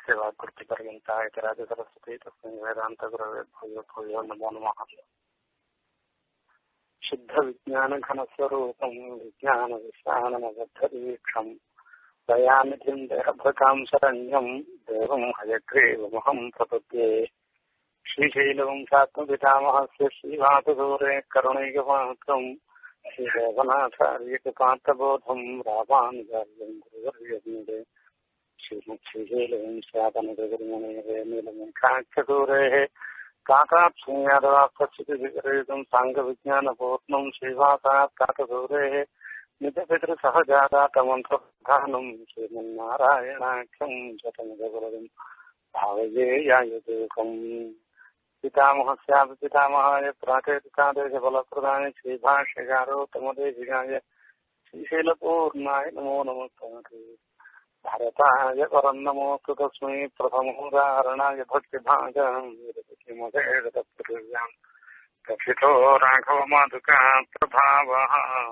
यस्य वाक्कृतिपर्यन्ता इति राजसरस्वती तस्मिन् वेदान्तगुरवे भूयो भूयो नमो नमः शुद्धविज्ञानघनस्वरूपम् विज्ञानविश्राणमबद्धदीक्षम् दयानिधिम् देहभृताम् शरण्यम् देवम् हयग्रीवमहम् प्रपद्ये श्रीशैलवंशात्मपितामहस्य श्रीवासदूरे करुणैकपात्रम् श्रीदेवनाथार्यकृपान्तबोधम् रामानुजार्यम् गुरुवर्यन्ते श्रीमुच्छीशैलवंशातनगुरुमणेः नीलमुखाक्षदूरेः काकाक्षुयादवापश्चितिविपरीतम् साङ्गविज्ञानपूर्णम् श्रीवासात् काकदूरेः निजपितृसहजातातमन्त्रप्रधानम् श्रीमन्नारायणाख्यम् शतमिदगुरुम् भावये यायुदेकम् पितामहस्यापि पितामहाय प्राचेतिकादेशफलप्रदाय श्रीभाष्यकारोत्तमदेशिकाय श्रीशैलपूर्णाय नमो नमस्ते भारताय परम् नमोऽस्तु तस्मै प्रथमोदाहरणाय भक्तिभागम् विरतिमधेरतपृथिव्याम् कथितो राघवमाधुका प्रभावः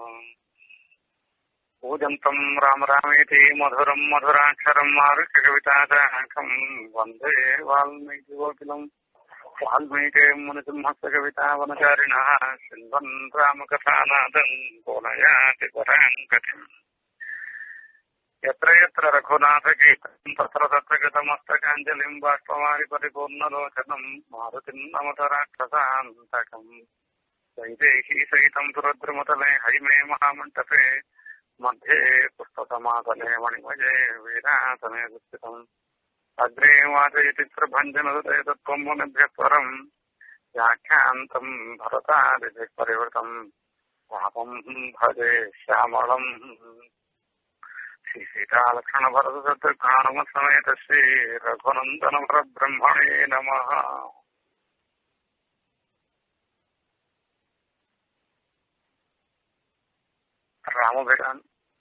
पूजन्तम् राम रामेति मधुरम् मधुराक्षरम् आरुषकवितादाहकम् वन्दे वाल्मीकिवोकिलम् वाल्मीके मुनिसिंहस्तकवितावनचारिणः शृण्वन् रामकथानादम् कोलयाति पराम् गतिम् यत्र यत्र रघुनाथगीतम् तत्र तत्र गतमस्तकाञ्जलिम् बाष्पवारि परिपूर्णलोचनम् मारुतिम् नमत राक्षसान्तकम् वैदेही सहितम् सुरद्रुमतले हैमे महामण्डपे मध्ये पुस्तकमासने मणिमये वीरासने दुःखितम् अग्रे वाचयति प्रभञ्जनहृदय तत्त्वम् मुनिभ्यः परम् व्याख्यान्तम् भरतादिभिः परिवृतम् पापम् भजे श्यामलम् श्रीसीतालक्ष्मणभरतशत्रुघ्नानुमसमेत श्रीरघुनन्दनवरब्रह्मणे नमः ராமபிரான்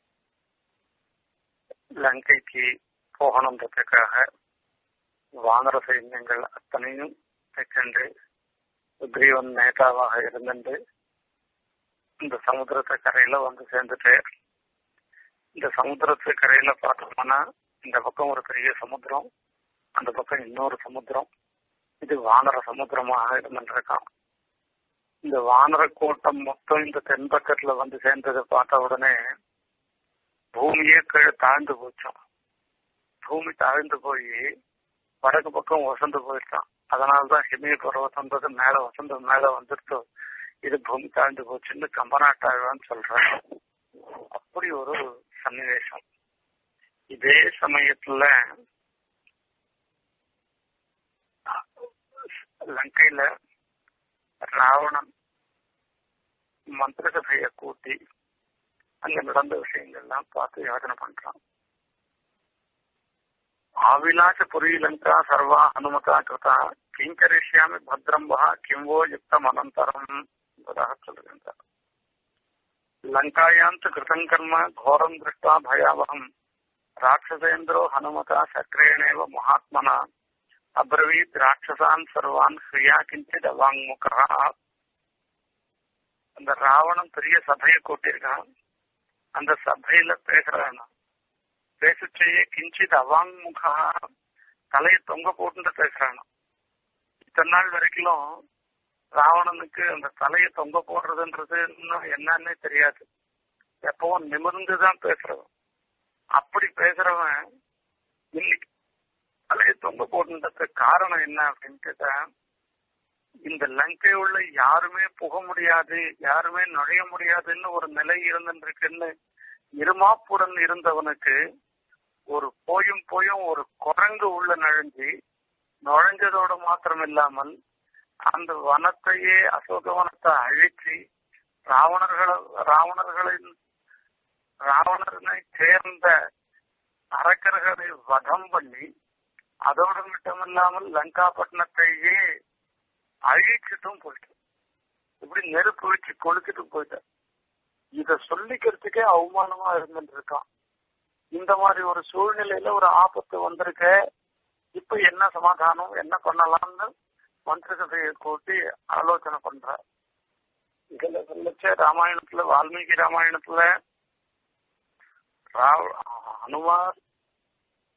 லங்கைக்கு போகணுன்றதுக்காக வானர சைன்யங்கள் அத்தனையும் சென்று சுக்ரீவன் நேதாவாக இருந்துட்டு இந்த சமுத்திரத்து கரையில வந்து சேர்ந்துட்டு இந்த சமுத்திரத்து கரையில பார்த்தோம்னா இந்த பக்கம் ஒரு பெரிய சமுத்திரம் அந்த பக்கம் இன்னொரு சமுத்திரம் இது வானர சமுத்திரமாக இருந்துருக்கான் இந்த வானர கூட்டம் மொத்தம் இந்த தென்பக்கத்துல வந்து சேர்ந்ததை பார்த்த உடனே பூமியே கீழே தாழ்ந்து போச்சோம் பூமி தாழ்ந்து போய் வடக்கு பக்கம் வசந்து போயிட்டான் அதனாலதான் ஹிமய பர்வத்தன்றது மேல வசந்த மேல வந்துருச்சு இது பூமி தாழ்ந்து போச்சுன்னு கம்பநாட்டாழ்வான்னு சொல்றாங்க அப்படி ஒரு சன்னிவேசம் இதே சமயத்துல லங்கையில ராவணன் மந்திர சபையை கூட்டி அங்க நடந்த விஷயங்கள்லாம் பார்த்து யோசனை பண்றான் ஆவிலாச புரி லங்கா சர்வா அனுமதா கிருதா கிங்கரிஷ்யாமி பத்ரம் வா கிம்வோ யுக்தம் அனந்தரம் என்பதாக சொல்லுகின்றார் லங்காயாந்து கிருதம் கர்ம கோரம் திருஷ்டா பயாவகம் ராட்சசேந்திரோ ஹனுமதா சக்கரேணேவ மகாத்மனா அப்ரவீத் ராட்சசான் சர்வான் ஸ்ரீயா கிஞ்சித் அவாங்முகா அந்த ராவணன் பெரிய சபையை கூட்டியிருக்கான் அந்த சபையில பேசுறான் பேசுச்சேயே கிஞ்சித் அவாங்முகா தலையை தொங்க போட்டு பேசுறான் இத்தனை நாள் வரைக்கும் ராவணனுக்கு அந்த தலையை தொங்க போடுறதுன்றது இன்னும் என்னன்னே தெரியாது எப்பவும் நிமிர்ந்துதான் பேசுறவன் அப்படி பேசுறவன் இன்னைக்கு தலையை தொங்க போடுறதுக்கு காரணம் என்ன அப்படின்னு கேட்டா இந்த லங்கை உள்ள யாருமே புக முடியாது யாருமே நுழைய முடியாதுன்னு ஒரு நிலை இருந்துருக்குன்னு இருமாப்புடன் இருந்தவனுக்கு ஒரு போயும் போயும் ஒரு குரங்கு உள்ள நுழைஞ்சி நுழைஞ்சதோட மாத்திரம் இல்லாமல் அந்த வனத்தையே அசோக வனத்தை அழிச்சு ராவணர்களை ராவணர்களின் ராவணனை சேர்ந்த அரக்கர்களை வதம் பண்ணி அதோடு மட்டுமில்லாமல் லங்காபட்டினத்தையே அழிச்சிட்டும் போயிட்டு இப்படி நெருப்பு வச்சு கொளுத்துட்டு போயிட்டார் இத சொல்லிக்கிறதுக்கே அவமானமா இருந்துட்டு இருக்கான் இந்த மாதிரி ஒரு சூழ்நிலையில ஒரு ஆபத்து வந்திருக்க இப்ப என்ன சமாதானம் என்ன பண்ணலாம்னு மந்திர சபையை கூட்டி ஆலோசனை பண்ற இதுல சொல்லச்ச ராமாயணத்துல வால்மீகி ராமாயணத்துல ராவ- ஹனுமார்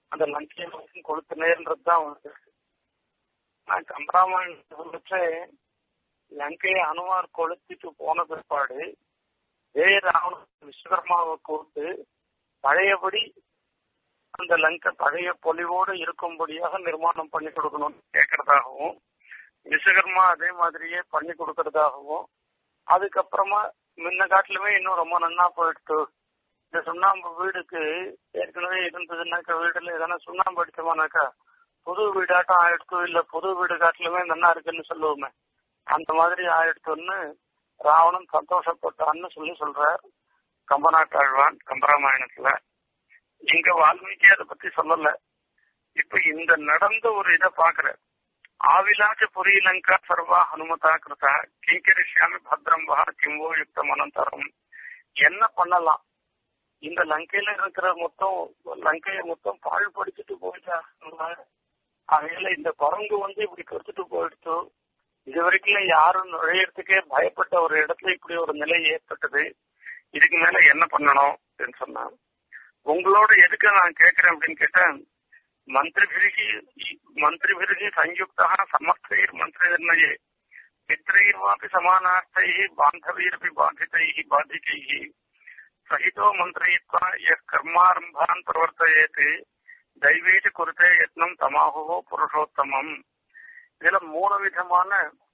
அந்த லங்கையை மட்டும் கொளுத்தினேன்றது தான் வந்து நான் கம்பராமாயணத்தை வந்துட்டு லங்கையை அனுமார் கொளுத்திட்டு போன பிற்பாடு ஜெய ராவணன் விஸ்வகர்மாவை கூப்பிட்டு பழையபடி அந்த லங்கை பழைய பொலிவோடு இருக்கும்படியாக நிர்மாணம் பண்ணி கொடுக்கணும்னு கேட்கறதாகவும் விஸ்வகர்மா அதே மாதிரியே பண்ணி கொடுக்கறதாகவும் அதுக்கப்புறமா முன்ன காட்டிலுமே இன்னும் ரொம்ப நன்னா போயிடுச்சு இந்த சுண்ணாம்பு வீடுக்கு ஏற்கனவே இருந்ததுன்னாக்கா வீடுல எதனா சுண்ணாம்பு அடிச்சோமானாக்கா புது வீடாட்டம் ஆயிடுச்சு இல்ல புது வீடு காட்டிலுமே நல்லா இருக்குன்னு சொல்லுவோமே அந்த மாதிரி ஆயிடுச்சுன்னு ராவணன் சந்தோஷப்பட்டான்னு சொல்லி சொல்றார் கம்பநாட்டாழ்வான் கம்பராமாயணத்துல இங்க வால்மீகி அதை பத்தி சொல்லல இப்ப இந்த நடந்த ஒரு இதை பாக்குற ஆவிலாச்ச புரியலங்கா சர்வா ஹனுமதா கிருதா கிங்கரிஷாமி பத்ரம் வா கிம்போ யுக்தம் அனந்தரம் என்ன பண்ணலாம் இந்த லங்கையில இருக்கிற மொத்தம் லங்கையை மொத்தம் பாழ் படிச்சுட்டு போயிட்டா அவையில இந்த குரங்கு வந்து இப்படி கொடுத்துட்டு போயிடுச்சு இது வரைக்கும் யாரும் நுழையறதுக்கே பயப்பட்ட ஒரு இடத்துல இப்படி ஒரு நிலை ஏற்பட்டது இதுக்கு மேல என்ன பண்ணணும் அப்படின்னு சொன்னா உங்களோட எதுக்கு நான் கேட்கிறேன் அப்படின்னு கேட்டேன் மந்திரிபிருகி மந்திரிபிருகி சயுக்தா சமஸ்தைர் மந்திரிர்ணயே மித்திரைர்வாபி சமானார்த்தை பாந்தவீரபி பாதிதை பாதிகை சகிதோ மந்திரயித்வா எஸ் கர்மாரம்பான் பிரவர்த்தயேத் தைவேஜ குருத்தே யத்னம் தமாகோ புருஷோத்தமம் இதுல மூணு விதமான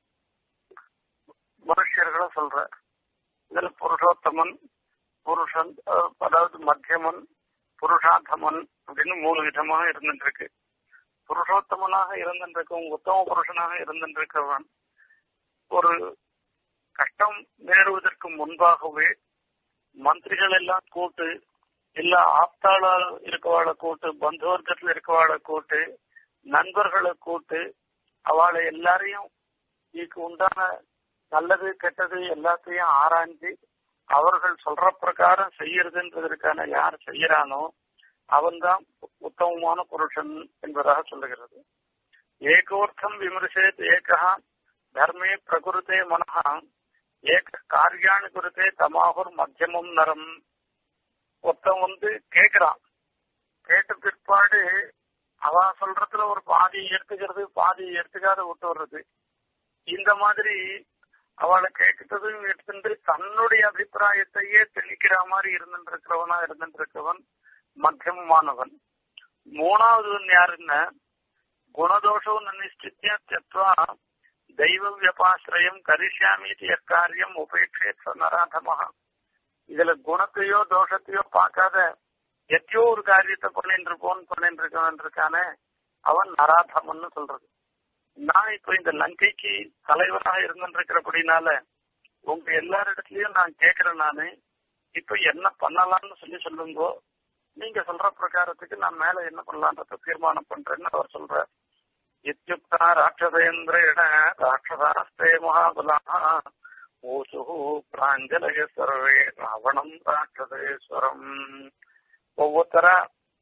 மனுஷர்களை சொல்ற இதுல புருஷோத்தமன் புருஷன் அதாவது மத்தியமன் புருஷாத்தமன் அப்படின்னு மூணு விதமாக இருந்துட்டு இருக்கு புருஷோத்தமனாக இருந்திருக்கவன் உத்தம புருஷனாக இருந்திருக்கிறவன் ஒரு கஷ்டம் நேருவதற்கு முன்பாகவே மந்திரிகள் எல்லாம் கூட்டு இல்ல ஆப்தாள இருக்கவாளை கூட்டு பந்து வர்க்கத்துல இருக்கவாளை கூட்டு நண்பர்களை கூட்டு அவளை எல்லாரையும் இதுக்கு உண்டான நல்லது கெட்டது எல்லாத்தையும் ஆராய்ஞ்சு அவர்கள் சொல்ற பிரகாரம் செய்யறதுன்றதற்கான யார் செய்யறானோ அவன்தான் உத்தமமான புருஷன் என்பதாக சொல்லுகிறது ஏகோர்த்தம் விமர்சேத் ஏகா தர்மே பிரகுருத்தே மனஹா ஏக காரியாணி குருத்தே தமாகுர் மத்தியமம் நரம் ஒருத்தன் வந்து கேக்குறான் கேட்ட பிற்பாடு அவ சொல்றதுல ஒரு பாதி எடுத்துக்கிறது பாதி எடுத்துக்காத விட்டு வர்றது இந்த மாதிரி அவளை கேட்கறதும் எடுத்துட்டு தன்னுடைய அபிப்பிராயத்தையே தெளிக்கிற மாதிரி இருந்துருக்கிறவனா இருந்துருக்கவன் மத்தியமானவன் மூணாவது யாருன்னா குணதோஷம் நிச்சித்திய தெத்வா தெய்வ வியபாசிரயம் கரிஷ்யாமி காரியம் உபேட்சேத் நராதமா இதுல குணத்தையோ தோஷத்தையோ பார்க்காத எத்தையோ ஒரு காரியத்தை பண்ணிட்டு இருப்போம் பண்ணிட்டு இருக்கவன் இருக்கானே அவன் நராதமன்னு சொல்றது நான் இப்ப இந்த லங்கைக்கு தலைவராக இருந்துருக்கிறபடினால உங்க எல்லாரிடத்துலயும் நான் கேக்குறேன் நானு இப்ப என்ன பண்ணலாம்னு சொல்லி சொல்லுங்கோ நீங்க சொல்ற பிரகாரத்துக்கு நான் மேல என்ன பண்ணலான்றத தீர்மானம் பண்றேன்னு அவர் சொல்ற இத்தியுக்தா ராட்சசேந்திரேண ராட்சசாஸ்தே மகாபலா ஓசு பிராஞ்சலய சர்வே ராவணம் ராட்சசேஸ்வரம் ஒவ்வொருத்தரா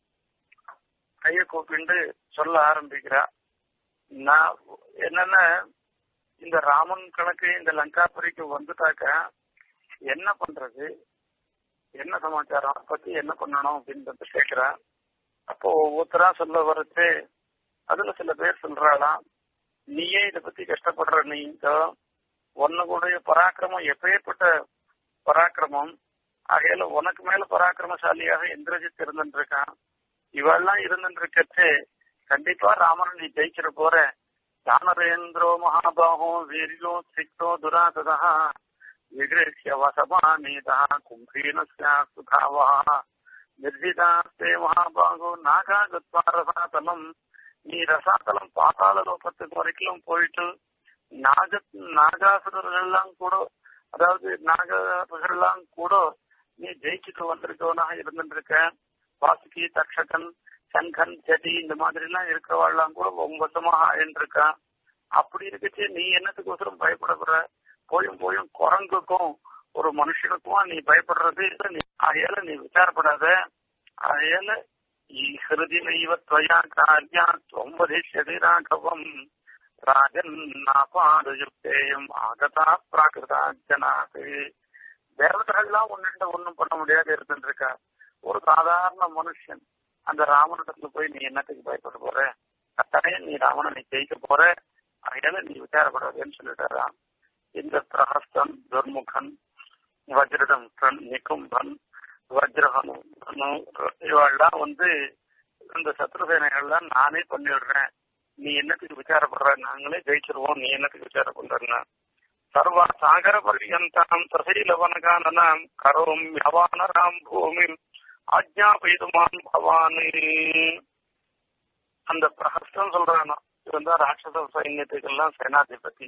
கைய கூப்பிண்டு சொல்ல ஆரம்பிக்கிறா நான் என்னன்னா இந்த ராமன் கணக்கு இந்த லங்காபுரிக்கு வந்துட்டாக்க என்ன பண்றது என்ன சமாச்சாரம் அதை பத்தி என்ன பண்ணணும் அப்படின்றத கேக்குறேன் அப்போ ஒவ்வொருத்தரா சொல்ல வரது அதுல சில பேர் சொல்றாளாம் நீயே இத பத்தி கஷ்டப்படுற நீங்க உன்னுடைய பராக்கிரமம் எப்பேற்பட்ட பராக்கிரமம் ஆகையால உனக்கு மேல பராக்கிரமசாலியாக இந்திரஜித் இருந்துட்டு இருக்கான் இவெல்லாம் இருந்துட்டு இருக்கச்சு கண்டிப்பா ராமன் நீ ஜெயிச்சிட போற தானரேந்திரோ மகாபாகோ வீரியோ சிக்தோ துராததா விகிருஷ்ய வசமானீதா கும்பீன சுதாவா நிர்ஜிதாஸ்தே மகாபாகோ நாகா கத்வா ரசாதலம் நீ ரசாத்தலம் பாத்தாள லோகத்துக்கு வரைக்கும் போயிட்டு நாக நாகாசுரர்கள்லாம் கூட அதாவது நாகர்கள்லாம் கூட நீ ஜெயிச்சுட்டு வந்திருக்கவனாக இருந்துருக்க வாசுகி தக்ஷகன் சங்கன் செடி இந்த மாதிரி எல்லாம் இருக்கிறவாள்லாம் கூட வசமாக ஆயின்றிருக்கான் அப்படி இருக்கச்சு நீ என்னத்துக்கோசரம் பயப்படுற போயும் போயும் குரங்குக்கும் ஒரு மனுஷனுக்கும் நீ பயப்படுறது நீ அதையால நீ விசாரப்படாத அதையால ஹிருதி நைவ துவயா காரியா தொம்பதிஷதி ராഘவம் ராஜன் நாபாடுயுக்தேயம் ஆகதா பிராகிருதா ஜனாது தேவதைகள்லாம் ஒன்னுட்ட ஒண்ணும் பண்ண முடியாது இருந்துருக்கா ஒரு சாதாரண மனுஷன் அந்த ராவணத்துல போய் நீ என்னத்துக்கு பயப்பட போற அத்தனையே நீ ராவணனை ஜெயிக்க போற அதனால நீ விசாரப்படாதுன்னு சொல்லிட்டாராம் இந்த பிரஹஸ்தன் துர்முகன் வஜ்ரதம்சன் நிகும்பன் வஜ்ரஹனு இவெல்லாம் வந்து இந்த சத்ருசேனைகள்லாம் நானே பண்ணிவிடுறேன் நீ என்னத்துக்கு விசாரப்படுற நாங்களே ஜெயிச்சிருவோம் நீ என்னத்துக்கு விசாரம் பண்றன்னா சர்வ சாகர பர்யந்தாம் தசைலவனகானனாம் கரோம் யவானராம் பூமிம் ஆஜ்ஞாபயிதுமான் பவானி அந்த பிரஹஸ்தம் சொல்றானா இவன் தான் ராட்சச சைன்யத்துக்கெல்லாம் சேனாதிபதி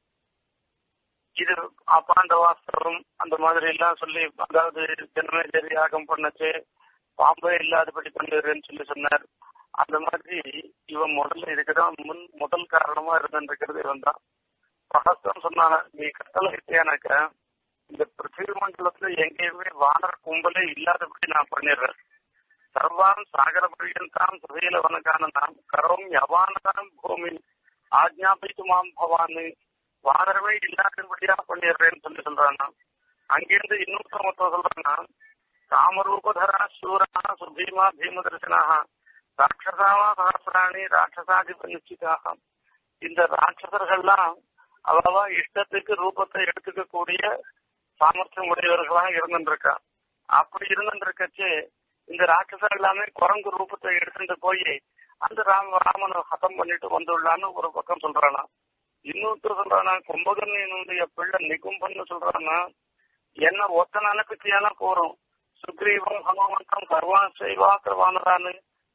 இது அபாண்டவாஸ்திரம் அந்த மாதிரி எல்லாம் சொல்லி அதாவது ஜென்மேஜரி யாகம் பண்ணச்சு பாம்பே இல்லாதபடி பண்ணுறேன்னு சொல்லி சொன்னார் அந்த மாதிரி இவன் முதல்ல இதுக்குதான் முன் முதல் காரணமா இருந்திருக்கிறது இவன் தான் பிரகஸ்தம் சொன்னாங்க நீ கட்டளை இட்டியானாக்க இந்த பிருத்திவி மண்டலத்துல எங்கேயுமே வானர் கும்பலே இல்லாதபடி நான் பண்ணிடுறேன் சர்வான் சாகர பரியந்தாம் சுகையிலவனுக்கான நாம் கரோம் யவானதாம் பூமி ஆஜ்ஞாபித்துமாம் பவானு வானரமே இல்லாதபடியா பண்ணிடுறேன்னு சொல்லி சொல்றானா அங்கிருந்து இன்னொரு மொத்தம் சொல்றானா காமரூபதரா சூரா சுபீமா பீமதர்சனாக ராட்சசாவா சகசிராணி ராட்சசாதிப நிச்சிதாக இந்த ராட்சசர்கள்லாம் அவ்வளவா இஷ்டத்துக்கு ரூபத்தை எடுத்துக்கக்கூடிய சாமர்த்தியம் உடையவர்களாக இருந்துருக்கா அப்படி இருந்துருக்கச்சு இந்த ராட்சசர் எல்லாமே குரங்கு ரூபத்தை எடுத்துட்டு போய் அந்த ராம ராமனை ஹதம் பண்ணிட்டு வந்துள்ளான்னு ஒரு பக்கம் சொல்றானா இன்னொருத்தர் சொல்றானா கும்பகர்ணியனுடைய பிள்ளை நிகும்பன்னு சொல்றானா என்ன ஒத்தனை அனுப்பிச்சியானா போறோம் சுக்ரீவன் ஹனுமந்தம் கர்வான் செய்வா கர்வானதான்னு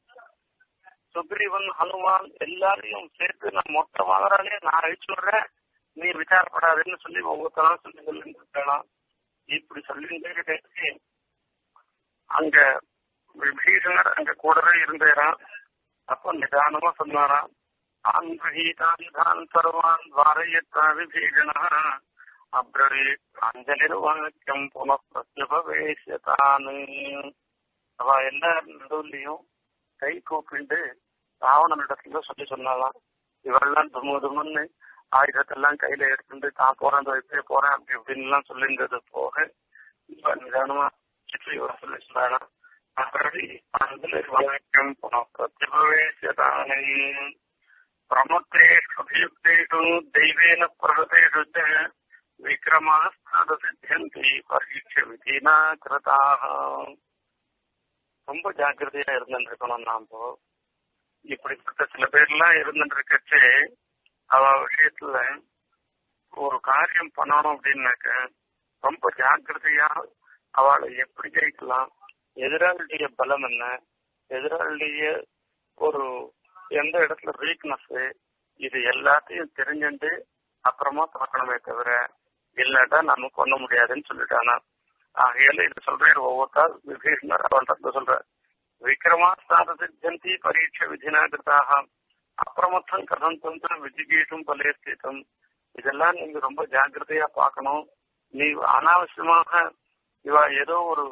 சுக்ரீவன் ஹனுமான் எல்லாரையும் சேர்த்து நான் மொத்த வாங்குறானே நான் அழிச்சு விடுறேன் நீ விசாரப்படாதுன்னு சொல்லி ஒவ்வொருத்தரா சொல்லி சொல்லிட்டு இருக்கலாம் இப்படி சொல்லிட்டு அங்க விபீஷணர் அங்க கூடவே இருந்தாராம் அப்ப நிதானமா சொன்னாராம் ஆந்திரஹீதான் சர்வான் வாரயத்தா விபீஷண அப்ரவே அஞ்சலிர்வாக்கியம் புனப்பிரத்யுபவேசியதானு அவ எல்லா நடுவுலையும் கை கூப்பிண்டு ராவணனிடத்துல சொல்லி சொன்னாலாம் இவெல்லாம் தும்மு தும்முன்னு ஆயுதத்தெல்லாம் கையில எடுத்துட்டு தான் போறேன் இப்படியே போறேன் அப்படி இப்படின்னு எல்லாம் சொல்லிங்கிறது போக இப்ப நிதானமா சிற்றி சொல்லி சொன்னாலாம் அப்படி அஞ்சலிர்வாக்கியம் புனப்பிரத்யுபவேசியதானே பிரமத்தேஷு அபியுக்தேஷு தெய்வேன பிரகதேஷு விக்ரமாக சித்தியந்தி பரீட்ச விதினா கிருதாக ரொம்ப ஜாக்கிரதையா இருந்துருக்கணும் நாம இப்படிப்பட்ட சில பேர்லாம் இருந்துருக்கச்சு அவ விஷயத்துல ஒரு காரியம் பண்ணணும் அப்படின்னாக்க ரொம்ப ஜாக்கிரதையா அவளை எப்படி ஜெயிக்கலாம் எதிராளியுடைய பலம் என்ன எதிராளிய ஒரு எந்த இடத்துல வீக்னஸ் இது எல்லாத்தையும் தெரிஞ்சுட்டு அப்புறமா பார்க்கணுமே தவிர இல்லாட்டா நம்ம பண்ண முடியாதுன்னு சொல்லிட்டானா ஆகையால இது சொல்றேன் ஒவ்வொருத்தால் விபீஷ்ணர் அவன் சொல்ற விக்ரமா சித்தந்தி பரீட்ச விதினா கிருதாக அப்பிரமத்தம் கதம் தந்திர விஜிகீஷும் பலேஸ்திதம் இதெல்லாம் நீங்க ரொம்ப ஜாக்கிரதையா பார்க்கணும் நீ அனாவசியமாக இவ ஏதோ ஒரு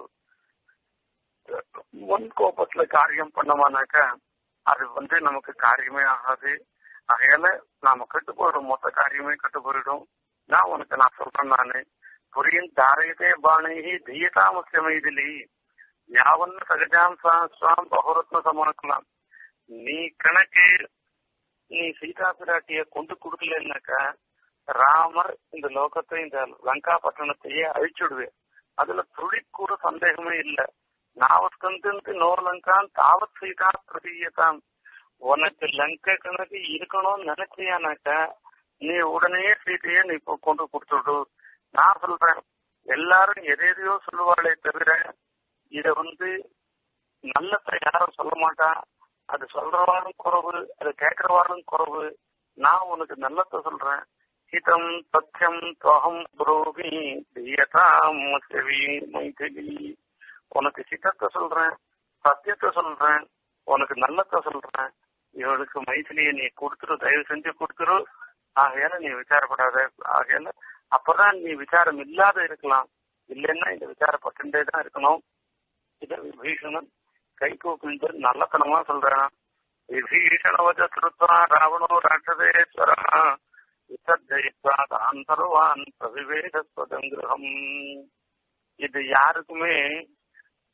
முன் கோபத்துல காரியம் பண்ணமானாக்கா அது வந்து நமக்கு காரியமே ஆகாது ஆகையால நாம கெட்டு போயிடும் மொத்த காரியமே கெட்டு போயிடும் நான் உனக்கு நான் சொல்றேன் நானு புரியும் தாரயதே பாணைகி தீயதாமசியமைதிலி யாவன்னு சகஜாம் சுவாம் பகுரத்ன சமாக்கலாம் நீ கணக்கு நீ சீதா பிராட்டிய கொண்டு கொடுக்கலன்னாக்கா ராமர் இந்த லோகத்தை இந்த லங்கா பட்டணத்தையே அழிச்சுடுவேன் அதுல துளி கூட சந்தேகமே இல்லை நாவத்கந்து நோர் லங்கான் தாவத் சீதா பிரதீயதான் உனக்கு லங்க கணக்கு இருக்கணும்னு நினைச்சியானாக்கா நீ உடனே சீதையை நீ இப்போ கொண்டு கொடுத்துடு நான் சொல்றேன் எல்லாரும் எதையோ சொல்லுவாளே தவிர இத வந்து நல்லத்தை யாரும் சொல்ல மாட்டா அது சொல்றவாரும் குறவு அது கேட்கிறவாரும் குறவு நான் உனக்கு நல்லத்தை சொல்றேன் ஹிதம் சத்தியம் துவகம் புரோகி தீயதாம் செவி மைதிலி உனக்கு ஹிதத்தை சொல்றேன் சத்தியத்தை சொல்றேன் உனக்கு நல்லத்தை சொல்றேன் இவனுக்கு மைத்திலியை நீ கொடுத்துரு தயவு செஞ்சு கொடுத்துரு ஆகையால நீ விசாரப்படாத ஆகையால அப்பதான் நீ விசாரம் இல்லாத இருக்கலாம் இல்லைன்னா இந்த விசாரப்பட்டுட்டே தான் இருக்கணும் இத விபீஷணன் கை கூப்பிட்டு நல்லத்தனமா சொல்றான் விபீஷணவஜ திருத்வா ராவணோ ராட்சதேஸ்வர விசர்ஜயித்வா தருவான் பிரவிவேதஸ்வதங்கிரகம் இது யாருக்குமே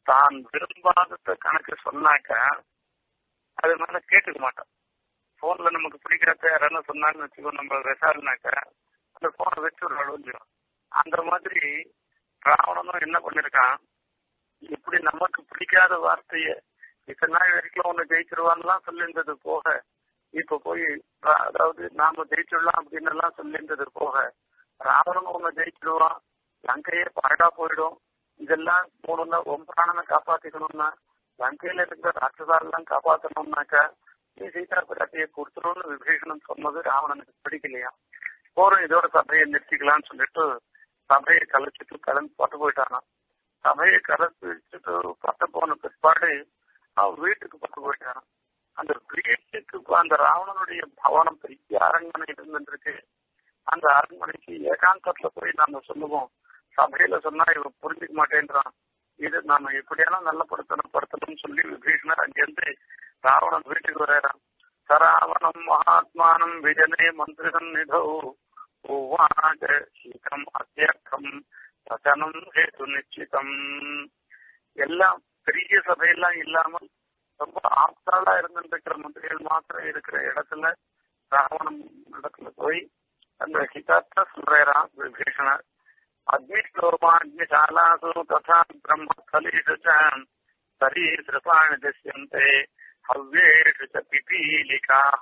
தான் விரும்பாதத கணக்கு சொன்னாக்க அது மேல கேட்டுக்க மாட்டான் போன்ல நமக்கு பிடிக்கிறத யாராவது சொன்னாங்கன்னு வச்சுக்கோ நம்ம விசாரினாக்க அந்த போனை வச்சு ஒரு அழுஞ்சிடும் அந்த மாதிரி ராவணனும் என்ன பண்ணிருக்கான் இப்படி நமக்கு பிடிக்காத வார்த்தைய இத்தனை நாள் வரைக்கும் ஒண்ணு ஜெயிச்சிருவான்லாம் சொல்லியிருந்தது போக இப்ப போய் அதாவது நாம ஜெயிச்சிடலாம் அப்படின்னு எல்லாம் சொல்லியிருந்தது போக ராவணன் ஒண்ணு ஜெயிச்சிடுவான் லங்கையே பாடா போயிடும் இதெல்லாம் மூணுன்னா உன் பிராணனை காப்பாத்திக்கணும்னா லங்கையில இருக்கிற ராட்சதாரெல்லாம் காப்பாத்தணும்னாக்கா நீ சீதா பிராட்டியை கொடுத்துரும்னு விபீஷணன் சொன்னது ராவணனுக்கு பிடிக்கலையா போறோம் இதோட சபையை நிறுத்திக்கலாம்னு சொல்லிட்டு சபையை கலைச்சிட்டு கிளம்பி பட்டு போயிட்டானா சபையை கலைச்சிட்டு பட்டு போன பிற்பாடு அவன் வீட்டுக்கு பட்டு போயிட்டான் அந்த வீட்டுக்கு அந்த ராவணனுடைய பவனம் பெரிய அரண்மனை இருந்துருக்கு அந்த அரண்மனைக்கு ஏகாந்தத்துல போய் நாம சொல்லுவோம் சபையில சொன்னா இவன் புரிஞ்சுக்க மாட்டேன்றான் இது நாம எப்படியான நல்லப்படுத்தணும் படுத்தணும்னு சொல்லி விபீஷணர் அங்கிருந்து ராவணன் வீட்டுக்கு வர்றான் சராவணம் மகாத்மானம் விஜனே மந்திரிகன் நிதோ உவாஜ சீக்கிரம் அத்தியர்த்தம் வச்சனம் ஹேது நிச்சிதம் எல்லாம் பெரிய சபையெல்லாம் இல்லாமல் ரொம்ப ஆப்தாளா இருந்துருக்கிற மந்திரிகள் மாத்திரம் இருக்கிற இடத்துல ராவணன் இடத்துல போய் அந்த ஹிதாத்த சொல்றான் விபீஷணர் அக்னிஷ்டோமாக்னிசாலாசு ததா பிரம்மஸ்தலேஷு ச சரீசிருபாணி திஷ்யந்தே ஹவ்யேஷு ச பிபீலிகாः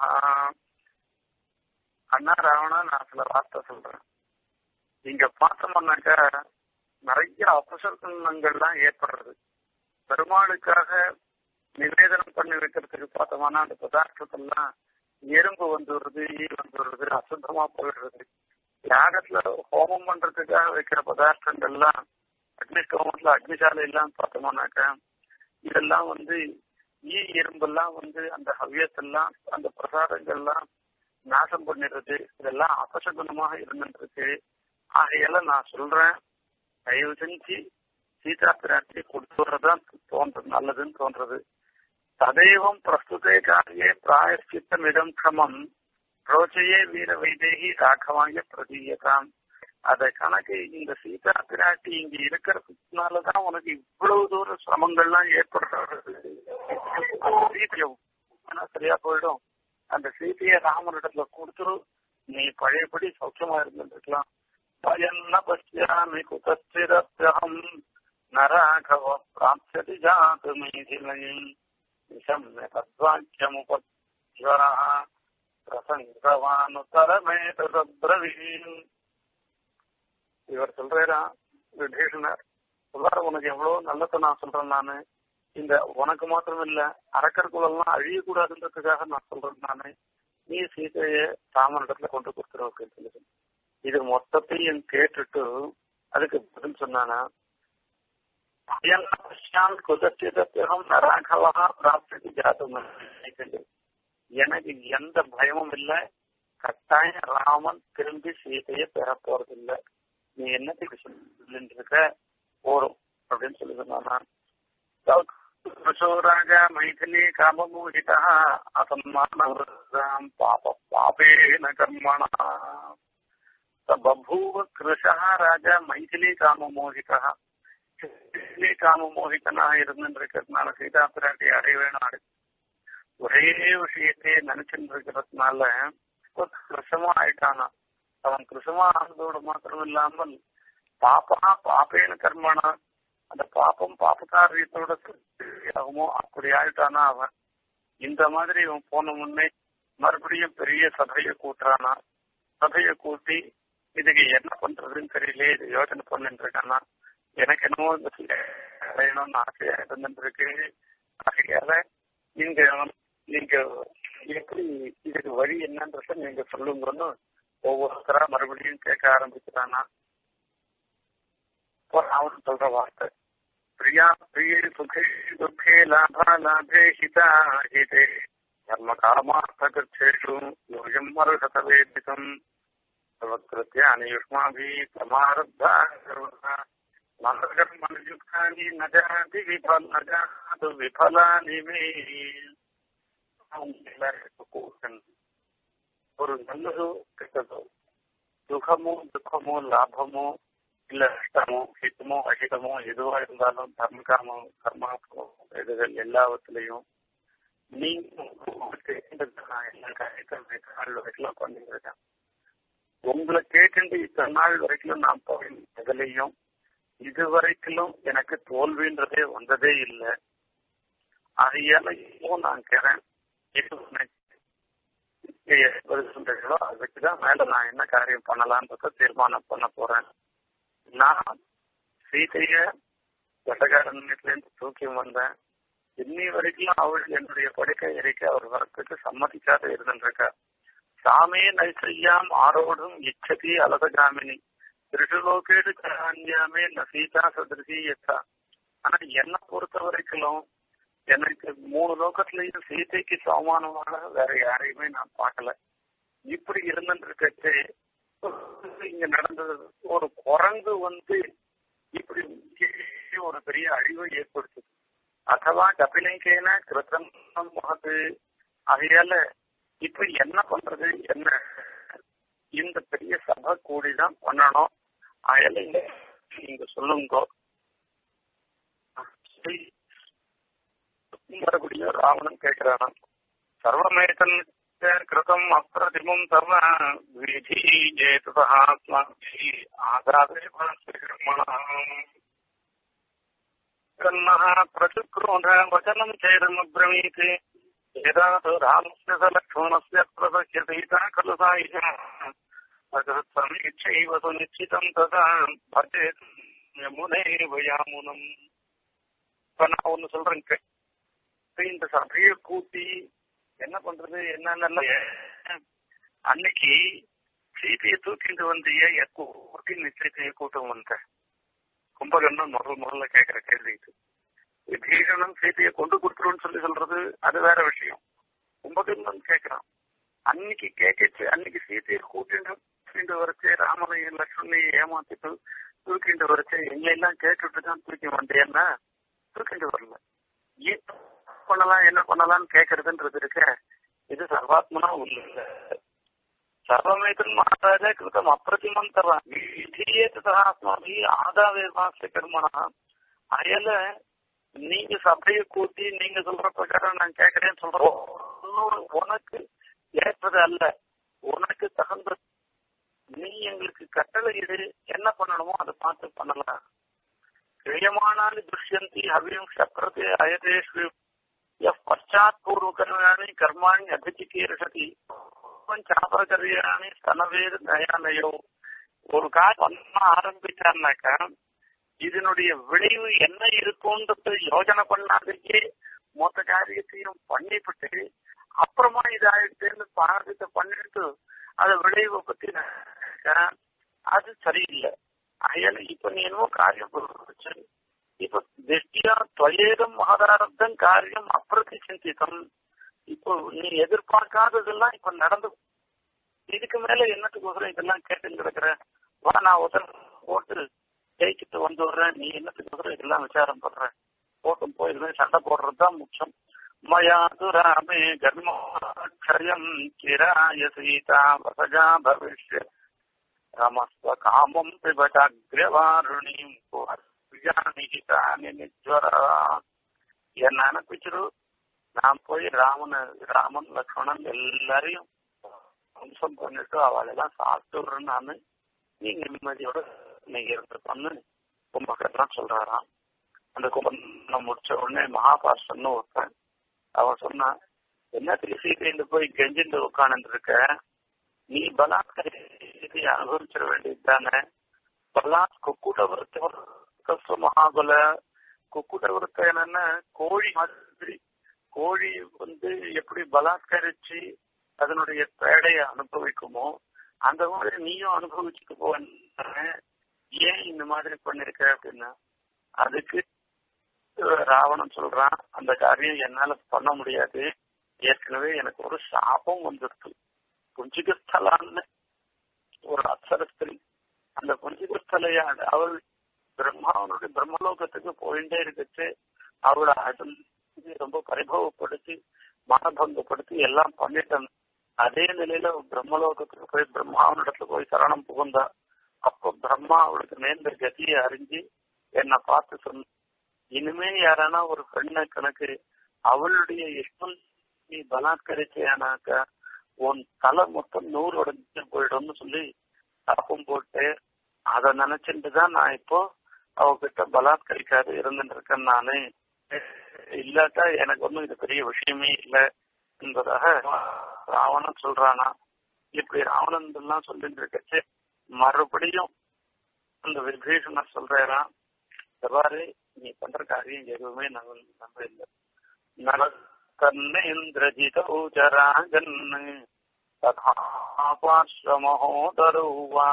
அண்ணா ராவணா நான் சில வார்த்தை சொல்றேன் இங்க பார்த்தோம்னாக்கா நிறைய அபசகுணங்கள்லாம் ஏற்படுறது பெருமாளுக்காக நிவேதனம் பண்ணி வைக்கிறதுக்கு பார்த்தோம்னா அந்த பதார்த்தத்தெல்லாம் எறும்பு வந்துடுறது ஈ வந்துடுறது அசுத்தமா போயிடுறது யாகத்துல ஹோமம் பண்றதுக்காக வைக்கிற பதார்த்தங்கள்லாம் அக்னி ஹோமத்துல அக்னிசாலை எல்லாம் பார்த்தோம்னாக்கா இதெல்லாம் வந்து ஈ எறும்பெல்லாம் வந்து அந்த ஹவ்யத்தெல்லாம் அந்த பிரசாதங்கள்லாம் நாசம் பண்ணிடுறது இதெல்லாம் அபசகுணமாக இருந்துருக்கு ஆகையால நான் சொல்றேன் தயவு செஞ்சு சீதா பிராட்டி கொடுத்துறதுதான் தோன்றது நல்லதுன்னு தோன்றது ததைவம் பிரஸ்துதே காரியே பிராயஷ்சித்தம் இடம் கிரமம் ரோச்சையே வீர வைதேகி ராகவாய பிரதீயதாம் அத கணக்கு இந்த சீதா பிராட்டி இங்க இருக்கிறதுனாலதான் உனக்கு இவ்வளவு தூர சிரமங்கள்லாம் ஏற்படுறது சீத்தையும் ஆனா சரியா போயிடும் அந்த சீதையை ராமனிடத்துல கொடுத்துரு நீ பழையபடி சௌக்கியமா இருந்துருக்கலாம் பயன்ன பசியாமி குதஸ்திரத்யகம் நராகவ பிராப்சதி ஜாது மீதிலையும் நிசம்ய தத்வாக்கியமுபஸ்வரா பிரசங்கவானுத்தரமேதபிரவீன் இவர் சொல்றா விபீஷணர் சொல்றாரு உனக்கு எவ்வளவு நல்லதை நான் சொல்றேன் நானு இந்த உனக்கு மாத்திரம் இல்ல அரக்கர் குலம்லாம் அழியக்கூடாதுன்றதுக்காக நான் சொல்றேன் நானு நீ சீதையை ராமனிடத்துல கொண்டு கொடுத்துரு அப்படின்னு சொல்லி இது மொத்தத்தையும் கேட்டுட்டு அதுக்கு பதில் சொன்னானா குதத்திதம் நராகவா பிராப்தி ஜாதம் எனக்கு எந்த பயமும் இல்லை கட்டாயம் ராமன் திரும்பி சீதையை பெற போறது இல்லை நீ என்னத்துக்கு சொல்லிட்டு இருக்க போறோம் அப்படின்னு சொல்லி சொன்னானா ராஜா மைथिली काममोहितः असन्मानवृद्धाम् पाप पापेन कर्मणा स बभूव कृशः राजा மைथिली காமமோகிதः மைथिली காமமோகிதனாக இருந்திருக்கிறதுனால சீதா பிராட்டி அடைவேணும் ஒரே விஷயத்தையே நினைச்சுட்டு இருக்கிறதுனால கிருஷமா ஆயிட்டானா அவன் கிருஷமா ஆனதோடு மாத்திரம் இல்லாமல் பாப்பா பாப்பேன கர்மனா அந்த பாப்பம் பாப்பகாரியத்தோட ஆகுமோ அப்படி ஆயிட்டானா அவன் இந்த மாதிரி இவன் போன முன்னே மறுபடியும் பெரிய சபையை கூட்டுறானா சபையை கூட்டி இதுக்கு என்ன பண்றதுன்னு தெரியல இது யோசனை பண்ணிட்டு இருக்கானா எனக்கு என்னமோ இந்த அடையணும்னு ஆசையா இருந்துருக்கு ஆகையால நீங்க நீங்க எப்படி இதுக்கு வழி என்னன்றத நீங்க சொல்லுங்கன்னு ஒவ்வொருத்தரா மறுபடியும் கேட்க ஆரம்பிக்கிறானா அவன் சொல்ற வார்த்தை பிரியா பிரியே சுகே துக்கே லாபா லாபே ஹிதா ஹிதே கர்ம காமார்த்தகேஷு யோகம் மருஷத வேதிதம் சவத்கிருத்திய அனியுஷ்மாபி சமாரப்தா மனகர்மயுக்தானி நஜாதி விபல் நஜாது விபலானி மே ஒரு நல்லதோ கெட்டதோ சுகமோ துக்கமோ லாபமோ இல்ல இஷ்டமோ ஹித்தமோ அஹிதமோ எதுவா இருந்தாலும் தர்ம கர்மம் கர்மா இதுகள் எல்லாவற்றிலையும் நீங்க உங்களுக்கு நான் எல்லா காரியத்தை நாள் வரைக்கும் பண்ணிருக்கேன் உங்களை கேட்டு இத்தனை நாள் வரைக்கும் நான் போய் எதுலையும் இது வரைக்கும் எனக்கு தோல்வின்றதே வந்ததே இல்லை அதையால இப்போ நான் கேறேன் சொல்றீங்களோ அதை வச்சுதான் மேல நான் என்ன காரியம் பண்ணலான்றத தீர்மானம் பண்ண போறேன் நான் சீதைய வெட்டக்காரன்ல இருந்து தூக்கி வந்தேன் இன்னி வரைக்கும் அவள் என்னுடைய படுக்கை அறைக்கு அவர் வரத்துக்கு சம்மதிக்காத இருந்துருக்கா சாமே நைசையாம் ஆரோடும் இச்சதி அலதகாமினி திருஷுலோகேடு கரான்யாமே ந சீதா சதிருசி எத்தா ஆனா என்னை பொறுத்த வரைக்கும் எனக்கு மூணு லோகத்திலையும் சீதைக்கு சமானமான வேற யாரையுமே நான் பார்க்கல இப்படி இருந்துட்டு இங்க நடந்தது ஒரு குரங்கு வந்து இப்படி ஒரு பெரிய அழிவை ஏற்படுத்துது அதுவா கபிலங்கேன கிருத்தம் மகது ஆகையால இப்ப என்ன பண்றது என்ன இந்த பெரிய சபை கூடிதான் பண்ணணும் ஆகையால இங்க நீங்க சொல்லுங்க வரக்கூடிய ராவணன் கேட்கிறான் சர்வமேதன் கிருதம் அப்பிரதிமம் சர்வ விதி ஜேதுதாத்மாபி ஆதாதே பிரசுக்ரோಧ ವಚನಂ ಚೇದಮಬ್ರವೀತ್ यदा तु रामस्य स लक्ष्मणस्य प्रदक्ष्यते खलु सायुषमीक्षैव सुनिश्चितं तथा भजेत् யமுனைவ யாமுனம் இப்ப நான் ஒண்ணு சொல்றேன் இந்த சபையை கூட்டி என்ன பண்றது என்னன்னு அன்னைக்கு சீதையை தூக்கிட்டு வந்திய கூட்டி நிச்சயத்தைய கூட்டம் வந்த கும்பகர்ணன் முதல் முதல்ல கேட்கிற கேள்வி இது விபீஷணன் சீதையை கொண்டு கொடுத்துருன்னு சொல்லி சொல்றது அது வேற விஷயம் கும்பகர்ணன் கேட்கிறான் அன்னைக்கு கேட்கச்சு அன்னைக்கு சீதையை கூட்டிட்டு தூக்கிட்டு வரச்சு ராமனையும் லட்சுமணையும் ஏமாத்திட்டு தூக்கிட்டு வரச்சு எங்கெல்லாம் கேட்டுட்டு தான் தூக்கி வந்தேன்னா தூக்கிட்டு வரல ஏன் பண்ணலாம் என்ன பண்ணலாம்னு கேட்கறதுன்றது இருக்க இது சர்வாத்மனா உள்ள சர்வமேதன் மகாராஜா கிருதம் அப்பிரதிமந்தவா விதியேதாத்மாபி ஆதாவேவாச கர்மனா அயல நீங்க சபையை கூட்டி நீங்க சொல்ற பிரகாரம் நான் கேட்கறேன்னு சொல்றோம் உனக்கு ஏற்றது அல்ல உனக்கு தகுந்த நீ எங்களுக்கு கட்டளை இடு என்ன பண்ணணுமோ அதை பார்த்து பண்ணலாம் கிரியமானாலி துஷ்யந்தி ஹவியம் சக்கரத்தை அயதேஷு பశ్చాத் பூர்வகர்மாணி கர்மாணி அபிச்சிகீர்ஷதி சாபகர்யாணி ஸ்தனவேது நயானயோ ஒரு காலம் பண்ண ஆரம்பிச்சாருனாக்கா இதனுடைய விளைவு என்ன இருக்கும்ன்றது யோஜனை பண்ணாதையே மொத்த காரியத்தையும் பண்ணிவிட்டு அப்புறமா இதாயிடுச்சுன்னு பாரதத்தை பண்ணிட்டு அது விளைவை பத்தி அது சரியில்லை அயல் இப்ப நீ என்னமோ காரியம் வச்சு இப்ப திருஷ்டியா துவயேதம் மகாதாரத்தம் காரியம் அப்பிரதி சிந்தித்தம் இப்போ நீ எதிர்பார்க்காததெல்லாம் இப்ப நடந்து இதுக்கு மேல என்னத்துக்கோசரம் இதெல்லாம் கேட்டு கிடக்குற வா நான் உதவி போட்டு ஜெயிச்சுட்டு வந்துடுறேன் நீ என்னத்துக்கோசரம் இதெல்லாம் விசாரம் பண்ற போட்டும் போயிருந்தேன் சண்டை போடுறதுதான் முக்கியம் மயா துராமே கர்மோட்சயம் கிராய சீதா வசஜா பவிஷ்ய ரமஸ்வ காமம் பிபட்டாகிரவாருணியும் என்ன அனுப்பிச்சிரு நான் போய் ராமன் ராமன் லக்ஷ்மணன் எல்லாரையும் வம்சம் பண்ணிட்டு அவளெல்லாம் சாப்பிட்டுறேன் நானு நீங்க நிம்மதியோட நீங்க இருந்து பண்ணு கும்பகர்ணன் சொல்றாராம் அந்த கும்பகர்ணம் முடிச்ச உடனே மகாபாஷ்டன்னு ஒருத்தன் அவன் சொன்னான் என்னத்துக்கு சீக்கிரம் போய் கெஞ்சிட்டு உட்காந்து இருக்க நீ பலாத்கரி அனுபவிச்சிட வேண்டியது தானே பலாத் குக்கூட்ட விருத்த மகாபல குக்கூட்ட விருத்தம் என்னன்னா கோழி மாதிரி கோழி வந்து எப்படி பலாத்கரிச்சு அதனுடைய பேடைய அனுபவிக்குமோ அந்த மாதிரி நீயும் அனுபவிச்சுட்டு போவேன் ஏன் இந்த மாதிரி பண்ணிருக்க அப்படின்னா அதுக்கு ராவணன் சொல்றான் அந்த காரியம் என்னால பண்ண முடியாது ஏற்கனவே எனக்கு ஒரு சாபம் வந்துடுது குஞ்சிகஸ்தலான்னு ஒரு அப்சரஸ்திரி அந்த குஞ்சிகஸ்தலையாடு அவள் பிரம்மாவனுடைய பிரம்மலோகத்துக்கு போயிட்டே இருக்குச்சு அவளை அதில் ரொம்ப பரிபவப்படுத்தி மனபங்கப்படுத்தி எல்லாம் பண்ணிட்டான் அதே நிலையில பிரம்மலோகத்துக்கு போய் பிரம்மாவனிடத்துல போய் சரணம் புகுந்தா அப்போ பிரம்மா அவளுக்கு நேர்ந்த கதியை அறிஞ்சு என்னை பார்த்து சொன்ன இனிமே யாரானா ஒரு பெண்ணை கணக்கு அவளுடைய இஷ்டம் நீ பலாத்கரிச்சேனாக்க உன் தலை மொத்தம் நூறு உடஞ்சு போயிடும்னு சொல்லி தப்பம் போட்டு அதை நினைச்சுட்டு தான் நான் இப்போ அவகிட்ட பலாத்கரிக்காது இருந்துட்டு இருக்கேன் நானு இல்லாட்டா எனக்கு ஒன்றும் இது பெரிய விஷயமே இல்லை என்பதாக ராவணன் சொல்றானா இப்படி ராவணன் எல்லாம் சொல்லிட்டு இருக்கச்சு மறுபடியும் அந்த விபீஷணர் சொல்றாராம் பாரு நீ பண்ற காரியம் எதுவுமே நம்ம நம்ப இல்லை நரக்கன்னேந்திரஜிதௌச்சராஜன் ததா பார்ஸ்வமஹோதரோ வா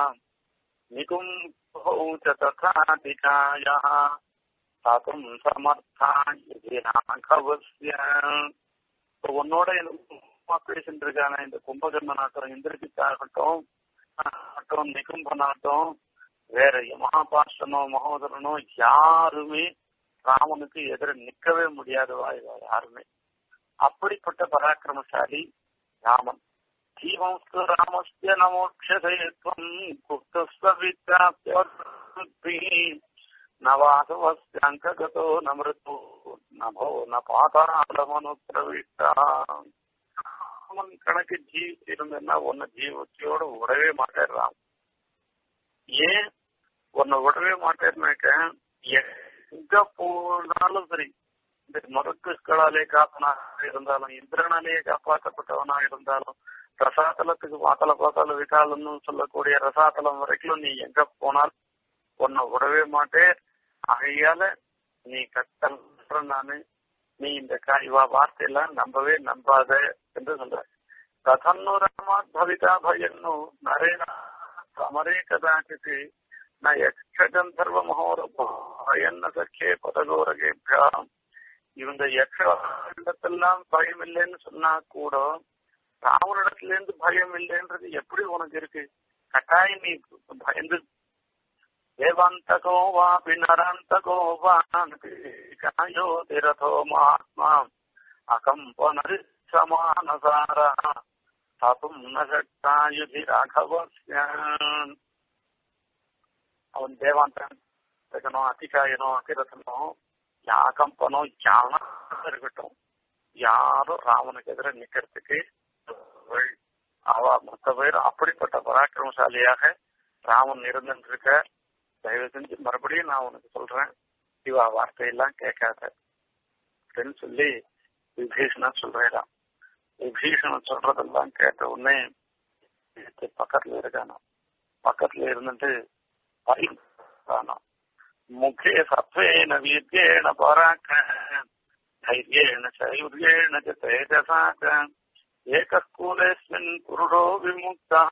நிகும்பௌ ச ததாதிகாயः தாத்தும் சமர்த்தா இது ராகவஸ்ய உன்னோட பேசிட்டு இருக்கான இந்த கும்பகர்ணனாகட்டும் இந்திரஜித்தாகட்டும் ஆகட்டும் நிகும்பனாகட்டும் வேற மகாபாஷ்டனோ மகோதரனோ யாருமே ராமனுக்கு எதிர நிக்கவே முடியாதவா இவ யாருமே அப்படிப்பட்ட பராக்கிரமசாலி ராமன் ஜீவம்ஸ்து ராமஸ்ய நமோட்சதேத்வம் குப்தஸ்வவித்யாப்தி நவாசவஸ்யங்ககதோ நமிருத்தோ நபோ ந பாதாளமனுப்பிரவிட்டா ராமன் கணக்கு ஜீவிச்சு இருந்தேன்னா உன்னை ஜீவத்தியோட விடவே மாட்டேறான் ஏன் உன்னை விடவே மாட்டேன்னாக்க எங்க போனாலும் சரி இந்த மருத்துவர்களாலே காப்பனாக இருந்தாலும் இந்திரனாலேயே காப்பாற்றப்பட்டவனா இருந்தாலும் ரசாத்தலத்துக்கு மாத்தல பார்த்தாலும் விகாலம்னு சொல்லக்கூடிய ரசாத்தலம் வரைக்கும் நீ எங்க போனாலும் உன்னை விடவே மாட்டேன் ஆகையால நீ கட்டம் நானு நீ இந்த இவா வார்த்தையெல்லாம் நம்பவே நம்பாத என்று சொல்ற கதன்னு ராமாத் பவிதா பயன்னு நரேன சமரே கதாச்சித்து ந யக்ஷகந்தர்வ மகோரபயன்ன சக்கே பதகோரகேபியாம் இவங்க யக்ஷெல்லாம் பயம் இல்லைன்னு சொன்னா கூட ராவனிடத்துல இருந்து பயம் இல்லைன்றது எப்படி உனக்கு இருக்கு கட்டாயம் நீ பயந்து தேவாந்தகோ வாபி நராந்தகோ வாயோ திரதோ மகாத்மா அகம்பனரி சமானசார சாத்தும் நகட்டாயுதி ராகவஸ்யான் அவன் தேவாந்தன் இருக்கணும் அதிகாயனோ அதிரசனோ யாகம்பனோ யானா இருக்கட்டும் யாரும் ராமனுக்கு எதிர நிக்கிறதுக்கு அவ மொத்த பேர் அப்படிப்பட்ட பராக்கிரமசாலியாக ராமன் இருந்துட்டு இருக்க தயவு செஞ்சு மறுபடியும் நான் உனக்கு சொல்றேன் இவா வார்த்தையெல்லாம் கேட்காத அப்படின்னு சொல்லி விபீஷணன் சொல்றான் விபீஷணன் சொல்றதெல்லாம் கேட்ட உடனே பக்கத்துல இருக்கானோ பக்கத்துல இருந்துட்டு பயிர்கானோ முகே சத்வேன வீர்யேண பராக்க தைரியேண சைர்யேண ச தேஜசாக ஏகஸ்கூலேஸ்மின் புருடோ விமுக்தா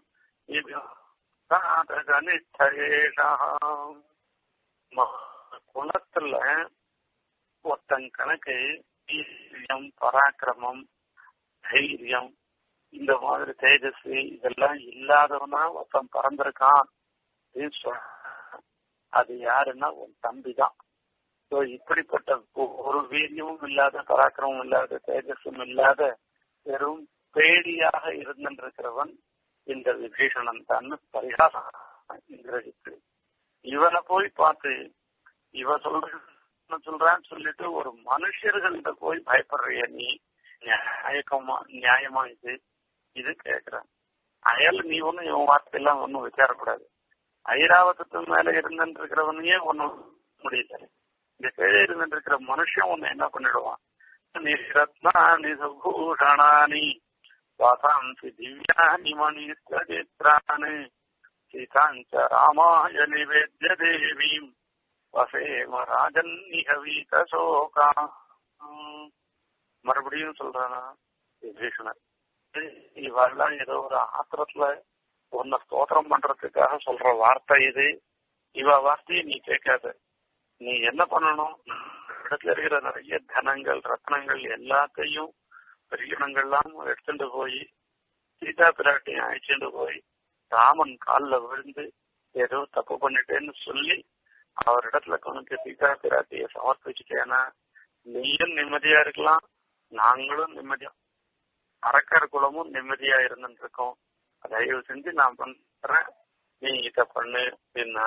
குணத்துல ஒருத்தன் கணக்கு வீரியம் பராக்கிரமம் தைரியம் இந்த மாதிரி தேஜஸ் இதெல்லாம் இல்லாதவனா ஒருத்தன் பறந்திருக்கான் அப்படின்னு சொல்ற அது யாருன்னா உன் தம்பி தான் ஸோ இப்படிப்பட்ட ஒரு வீரியமும் இல்லாத பராக்கிரமும் இல்லாத தேஜஸும் இல்லாத வெறும் பேடியாக இருந்திருக்கிறவன் இந்த விபீஷணன் தான் பரிகாசம் இந்திரஜித்து இவனை போய் பார்த்து இவ சொல்ற சொல்றான்னு சொல்லிட்டு ஒரு மனுஷர்கள்ட்ட போய் பயப்படுறிய நீ நியாயமா நியாயமா இது இது கேக்குறான் அயல் நீ ஒண்ணும் இவன் வார்த்தையெல்லாம் ஒன்னும் விசாரப்படாது ஐராவதத்து மேல இருந்துட்டு இருக்கிறவனையே ஒன்னும் முடியல இந்த கீழே இருந்துட்டு இருக்கிற மனுஷன் ஒன்னு என்ன பண்ணிடுவான் நிரத்னானி சுபூஷணானி வாசாம்சி திவ்யானி மணிஸ்திரான் சீதாஞ்ச ராமாய நிவேத்ய தேவீம் வசேம ராஜன் நிகவீத சோகா மறுபடியும் சொல்றானா விபீஷணர் இவெல்லாம் ஏதோ ஒரு ஆத்திரத்துல உன்னை ஸ்தோத்திரம் பண்றதுக்காக சொல்ற வார்த்தை இது இவ வார்த்தையை நீ கேட்காத நீ என்ன பண்ணணும் இடத்துல இருக்கிற நிறைய தனங்கள் ரத்னங்கள் எல்லாத்தையும் பெரியணங்கள்லாம் எடுத்துட்டு போய் சீதா பிராட்டியும் அழைச்சிட்டு போய் ராமன் காலில் விழுந்து ஏதோ தப்பு பண்ணிட்டேன்னு சொல்லி அவரிடத்துல கொண்டு சீதா பிராட்டிய சமர்ப்பிச்சுட்டேன்னா நீயும் நிம்மதியா இருக்கலாம் நாங்களும் நிம்மதியா அரக்கர் குலமும் நிம்மதியா இருந்துட்டு இருக்கோம் தயவு செஞ்சு நான் பண்றேன் நீ இத பண்ணு அப்படின்னா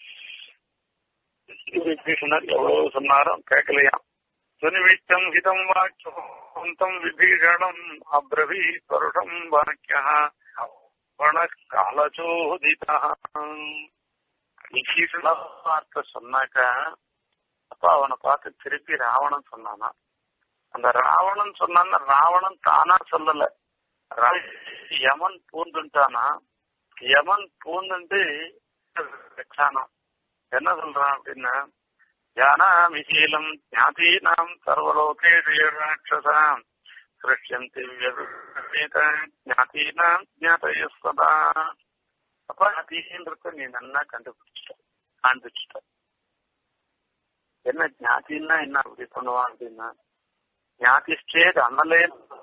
விபீஷணர் எவ்வளவு சொன்னாரும் கேட்கலையாம் சுனிவித்தம் ஹிதம் வாக்கியம் விபீஷணம் அப்ரவி பருஷம் வாக்கிய காலச்சோதிதா விபீஷண வார்த்தை சொன்னாக்க அப்ப அவனை பார்த்து திருப்பி ராவணன் சொன்னானா அந்த ராவணன் சொன்னான்னா ராவணன் தானா சொல்லல யமன் பூந்துட்டானா யமன் பூந்துட்டு வச்சானா என்ன சொல்றான் அப்படின்னா ஜானாமிசீலம் ஞாதீனாம் சர்வலோகேஷு ராட்சசாம் கிருஷ்யந்தி ஞாதீனாம் ஞாதயஸ்வதா அப்ப ஞாதின்றத நீ நல்லா கண்டுபிடிச்சிட்ட காண்பிச்சிட்ட என்ன ஞாதின்னா என்ன அப்படி பண்ணுவான் அப்படின்னா ஞாதிஷ்டேது அனலே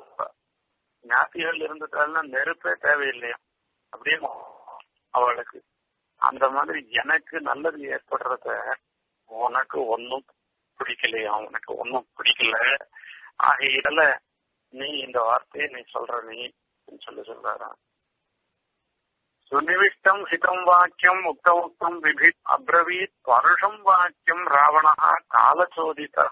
ஞாதிகள் இருந்துட்டாலும் நெருப்பே தேவையில்லையா அப்படியே அவளுக்கு அந்த மாதிரி எனக்கு நல்லது ஏற்படுறத உனக்கு ஒன்னும் பிடிக்கலையா உனக்கு ஒன்னும் பிடிக்கல ஆகையில நீ இந்த வார்த்தையை நீ சொல்ற நீ சொல்லி சொல்றாராம் சுனிவிஷ்டம் ஹிதம் வாக்கியம் உக்தமுக்தம் விபி அப்ரவீத் பருஷம் வாக்கியம் ராவணா காலச்சோதிதா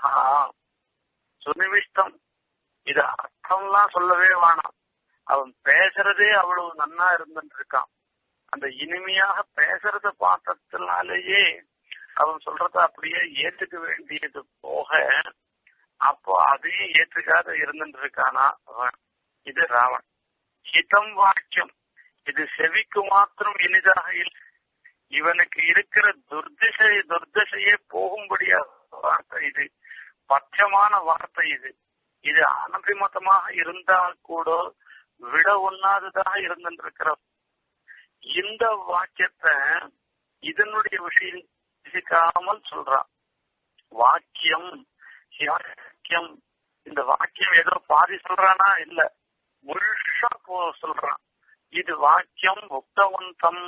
சுனிவிஷ்டம் இது அர்த்தம்லாம் சொல்லவே வேணாம் அவன் பேசுறதே அவ்வளவு நன்னா இருந்துட்டு இருக்கான் அந்த இனிமையாக பேசுறத பார்த்ததுனாலேயே அவன் சொல்றத அப்படியே ஏத்துக்க வேண்டியது போக அப்போ அதையும் ஏத்துக்காத இருந்துட்டு இருக்கானா அவன் இது ராவன் ஹிதம் வாக்கியம் இது செவிக்கு மாத்திரம் இனிதாக இல்லை இவனுக்கு இருக்கிற துர்திசை துர்தசையே போகும்படியா வார்த்தை இது பட்சமான வார்த்தை இது இது அனபிமதமாக இருந்தால் கூட விட ஒண்ணாததாக இருந்திருக்கிற இந்த வாக்கியத்தை இதனுடைய விஷயம் விசிக்காமல் சொல்றான் வாக்கியம் வாக்கியம் இந்த வாக்கியம் ஏதோ பாதி சொல்றானா இல்ல முழுஷா போ சொல்றான் இது வாக்கியம் முக்தவந்தம்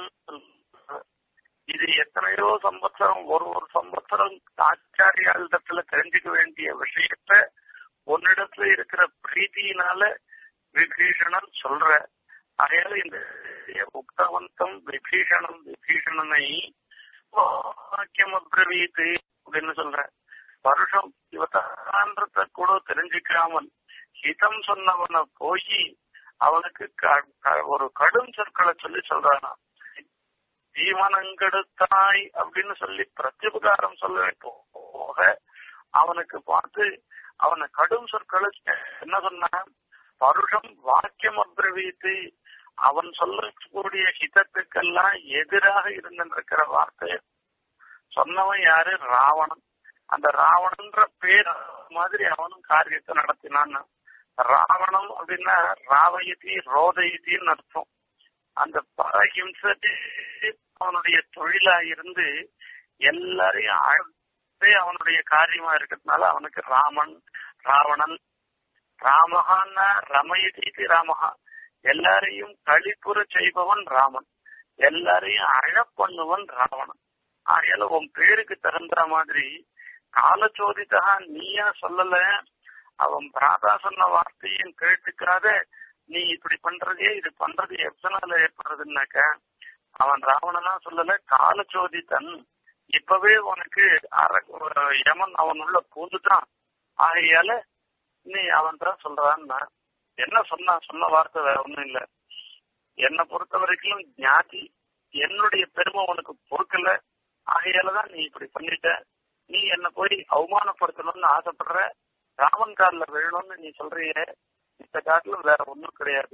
இது எத்தனையோ சம்பத்சரம் ஒரு ஒரு சம்பத்சரம் ஆச்சாரியாளிடத்துல தெரிஞ்சுக்க வேண்டிய விஷயத்த உன்னிடத்துல இருக்கிற பிரீத்தியினால விபீஷணன் சொல்ற அதையால இந்த உக்தவந்தம் விபீஷணம் விபீஷணனை வாக்கியம் அப்ரவீத்து அப்படின்னு சொல்ற வருஷம் இவத்தான்றத கூட தெரிஞ்சுக்காமல் ஹிதம் சொன்னவனை போய் அவனுக்கு ஒரு கடும் சொற்களை சொல்லி சொல்றானா ஜீவனங்கெடுத்தாய் அப்படின்னு சொல்லி பிரத்யுபகாரம் சொல்ல போக அவனுக்கு பார்த்து அவனை கடும் சொற்களை என்ன சொன்னான் பருஷம் வாக்கியம் அப்ரவீத்து அவன் சொல்லக்கூடிய ஹிதத்துக்கெல்லாம் எதிராக இருந்திருக்கிற வார்த்தை சொன்னவன் யாரு ராவணன் அந்த ராவணன்ற பேர் மாதிரி அவனும் காரியத்தை நடத்தினான்னு ராவணம் அப்படின்னா ராவயதி ரோதயத்தின்னு அர்த்தம் அந்த பரஹிம்சத்தை அவனுடைய தொழிலா இருந்து எல்லாரையும் ஆழ்த்தே அவனுடைய காரியமா இருக்கிறதுனால அவனுக்கு ராமன் ராவணன் ராமகான்னா ரமயதி ராமகா எல்லாரையும் கழிப்புற செய்பவன் ராமன் எல்லாரையும் அழ பண்ணுவன் ராவணன் ஆகையால உன் பேருக்கு தகுந்த மாதிரி காலச்சோதித்தா நீயா சொல்லல அவன் பிராதா சொன்ன வார்த்தையும் கேட்டுக்காத நீ இப்படி பண்றதே இது பண்றது எத்தனால ஏற்படுறதுன்னாக்க அவன் ராவணனா சொல்லல காலச்சோதித்தன் இப்பவே உனக்கு யமன் அவன் உள்ள பூந்துட்டான் ஆகையால நீ அவன் தான் சொல்றான்னா என்ன சொன்னா சொன்ன வார்த்தை வேற ஒண்ணும் இல்ல என்னை பொறுத்த வரைக்கும் ஞாதி என்னுடைய பெருமை உனக்கு பொறுக்கல ஆகையாலதான் நீ இப்படி பண்ணிட்ட நீ என்ன போய் அவமானப்படுத்தணும்னு ஆசைப்படுற ராமன் காலில் விழணும்னு நீ சொல்றிய இந்த காட்டிலும் வேற ஒண்ணும் கிடையாது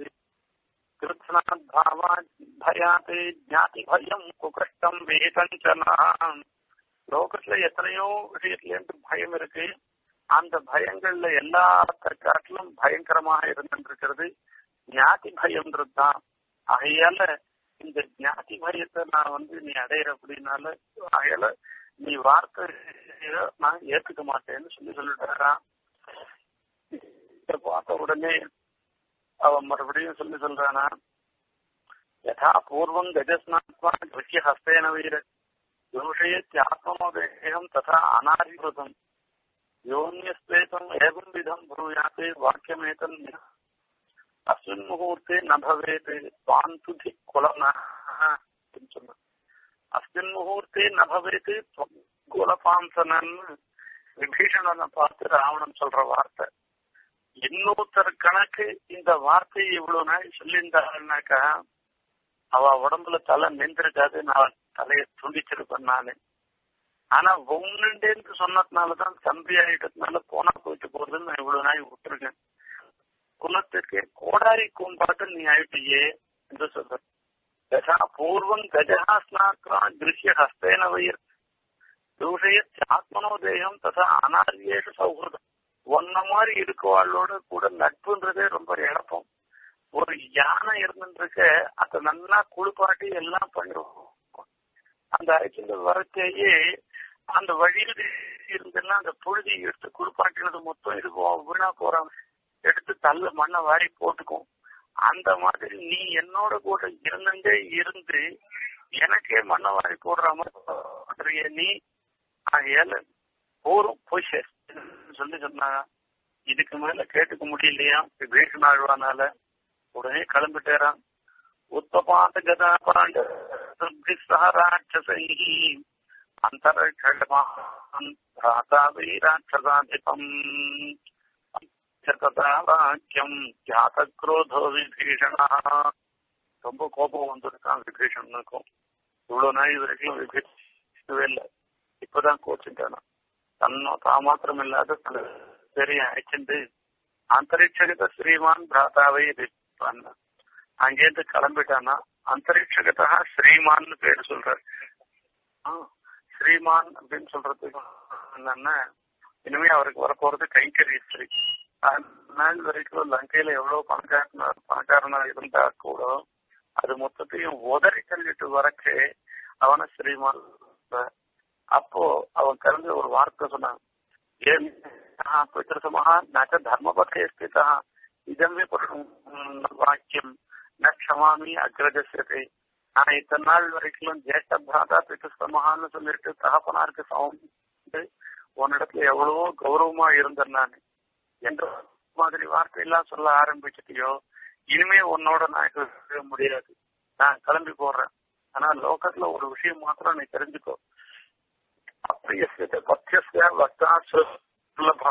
பயாத்து ஜாதி பயம் குகஷ்டம் வேதஞ்சனாம் லோகத்துல எத்தனையோ விஷயத்துல இருந்து பயம் இருக்கு அந்த பயங்கள்ல எல்லாத்த காட்டிலும் பயங்கரமாக இருந்திருக்கிறது ஞாதி பயம்ன்றது தான் ஆகையால இந்த ஞாதி பயத்தை நான் வந்து நீ அடையிற அப்படின்னால ஆகையால நீ வார்த்தை நான் ஏத்துக்க மாட்டேன்னு சொல்லி சொல்லிட்டாராம் பார்த்த உடனே அவன் மறுபடியும் சொல்லி சொல்றானா யதா பூர்வம் கஜஸ்நாத்மா கிருஷ்ய ஹஸ்தேன வீர யோஷயத்யாத்மோதேகம் ததா அனாதிகிருதம் யோன்யஸ்வேதம் ஏவம் விதம் ப்ரூயாத்தே வாக்கியமேதன் அஸ்மின் முகூர்த்தே ந பவேத் பாந்துதி குலம் சொன்னான் அஸ்மின் முகூர்த்தே நபவேத்து குலபாம்சனன் விபீஷணனை பார்த்து ராவணன் சொல்ற வார்த்தை இன்னொருத்தர் கணக்கு இந்த வார்த்தையை இவ்வளவு நாள் சொல்லியிருந்தாருனாக்கா அவ உடம்புல தலை நின்றுருக்காது நான் தலையை துண்டிச்சிருப்பேன் நானு ஆனா ஒன்னுண்டேன்னு சொன்னதுனாலதான் தம்பி ஆயிட்டதுனால போனா போயிட்டு போறதுன்னு நான் இவ்வளவு நாள் விட்டுருக்கேன் குலத்துக்கு கோடாரி கூம்பாட்டு நீ ஆயிட்டியே என்று சொல்ற யதா பூர்வம் கஜா ஸ்நாக்ரா திருஷ்ய ஹஸ்தேன வயிர் தூஷயத் ஆத்மனோ தேகம் ததா அனாரியேஷு சௌஹൃദம் ஒன்ன மாதிரி இருக்கவாளோட கூட நட்புன்றதே ரொம்ப இழப்பம் ஒரு யானை இருந்துருக்க அதை நல்லா குளிப்பாட்டி எல்லாம் பண்ணிடுவோம் அந்த அழைச்சிட்டு வரத்தையே அந்த வழியில் இருந்தெல்லாம் அந்த புழுதி எடுத்து குளிப்பாட்டினது மொத்தம் இருக்கும் வீணா போறாங்க எடுத்து தள்ள மண்ணை வாரி போட்டுக்கும் அந்த மாதிரி நீ என்னோட கூட இருந்துட்டே இருந்து எனக்கே மண்ணை வாரி போடுற மாதிரி நீ ஆகையால போரும் போய் சேர் சொல்லி சொன்னாங்க இதுக்கு மேல கேட்டுக்க முடியலையா வீட்டு நாழ்வானால உடனே கிளம்பிட்டேறான் உத்தபாத கதா பாண்ட ராட்சசை அந்தரட்சமாதாவை ராட்சசாதிபம் வாக்கியம் ஜாத குரோதோ விபீஷணா ரொம்ப கோபம் வந்திருக்கான் விபீஷணனுக்கும் இவ்வளவு நாள் வரைக்கும் விபீஷவே இல்லை இப்பதான் கோச்சுட்டானா தன்னோ தான் மாத்திரம் இல்லாத பெரிய அழைச்சிட்டு அந்தரிட்சகத ஸ்ரீமான் பிராதாவை எதிர்ப்பான் அங்கேருந்து கிளம்பிட்டானா அந்தரிட்சகதா ஸ்ரீமான்னு பேரு சொல்றாரு ஸ்ரீமான் அப்படின்னு சொல்றதுக்கு என்னன்னா இனிமே அவருக்கு வரப்போறது கைங்கரி ஸ்ரீ நாள் வரைக்கும் லங்கையில எவ்வளவு பணக்காரனா பணக்காரனா இருந்தா கூட அது மொத்தத்தையும் உதறி தள்ளிட்டு வரக்கே அவன ஸ்ரீமான் அப்போ அவன் கலந்து ஒரு வார்த்தை சொன்னான் ஏன் பித்திருசமஹா நச்ச தர்மபதே ஸ்திதா இதமே வாக்கியம் ந க்ஷமாமி அக்ரஜசியத்தை நான் இத்தனை நாள் வரைக்கும் ஜேஷ்ட பிராதா பித்திருசமஹான்னு சொல்லிட்டு தகப்பனாருக்கு சமம் உன்னிடத்துல எவ்வளவோ கௌரவமா இருந்தேன் நான் என்ற மாதிரி வார்த்தையெல்லாம் சொல்ல ஆரம்பிச்சிட்டியோ இனிமே உன்னோட நான் இருக்க முடியாது நான் கிளம்பி போடுறேன் ஆனா லோகத்துல ஒரு விஷயம் மாத்திரம் நீ தெரிஞ்சுக்கோ அப்பிரியசிய பத்தியசிய வக்தா சுலபா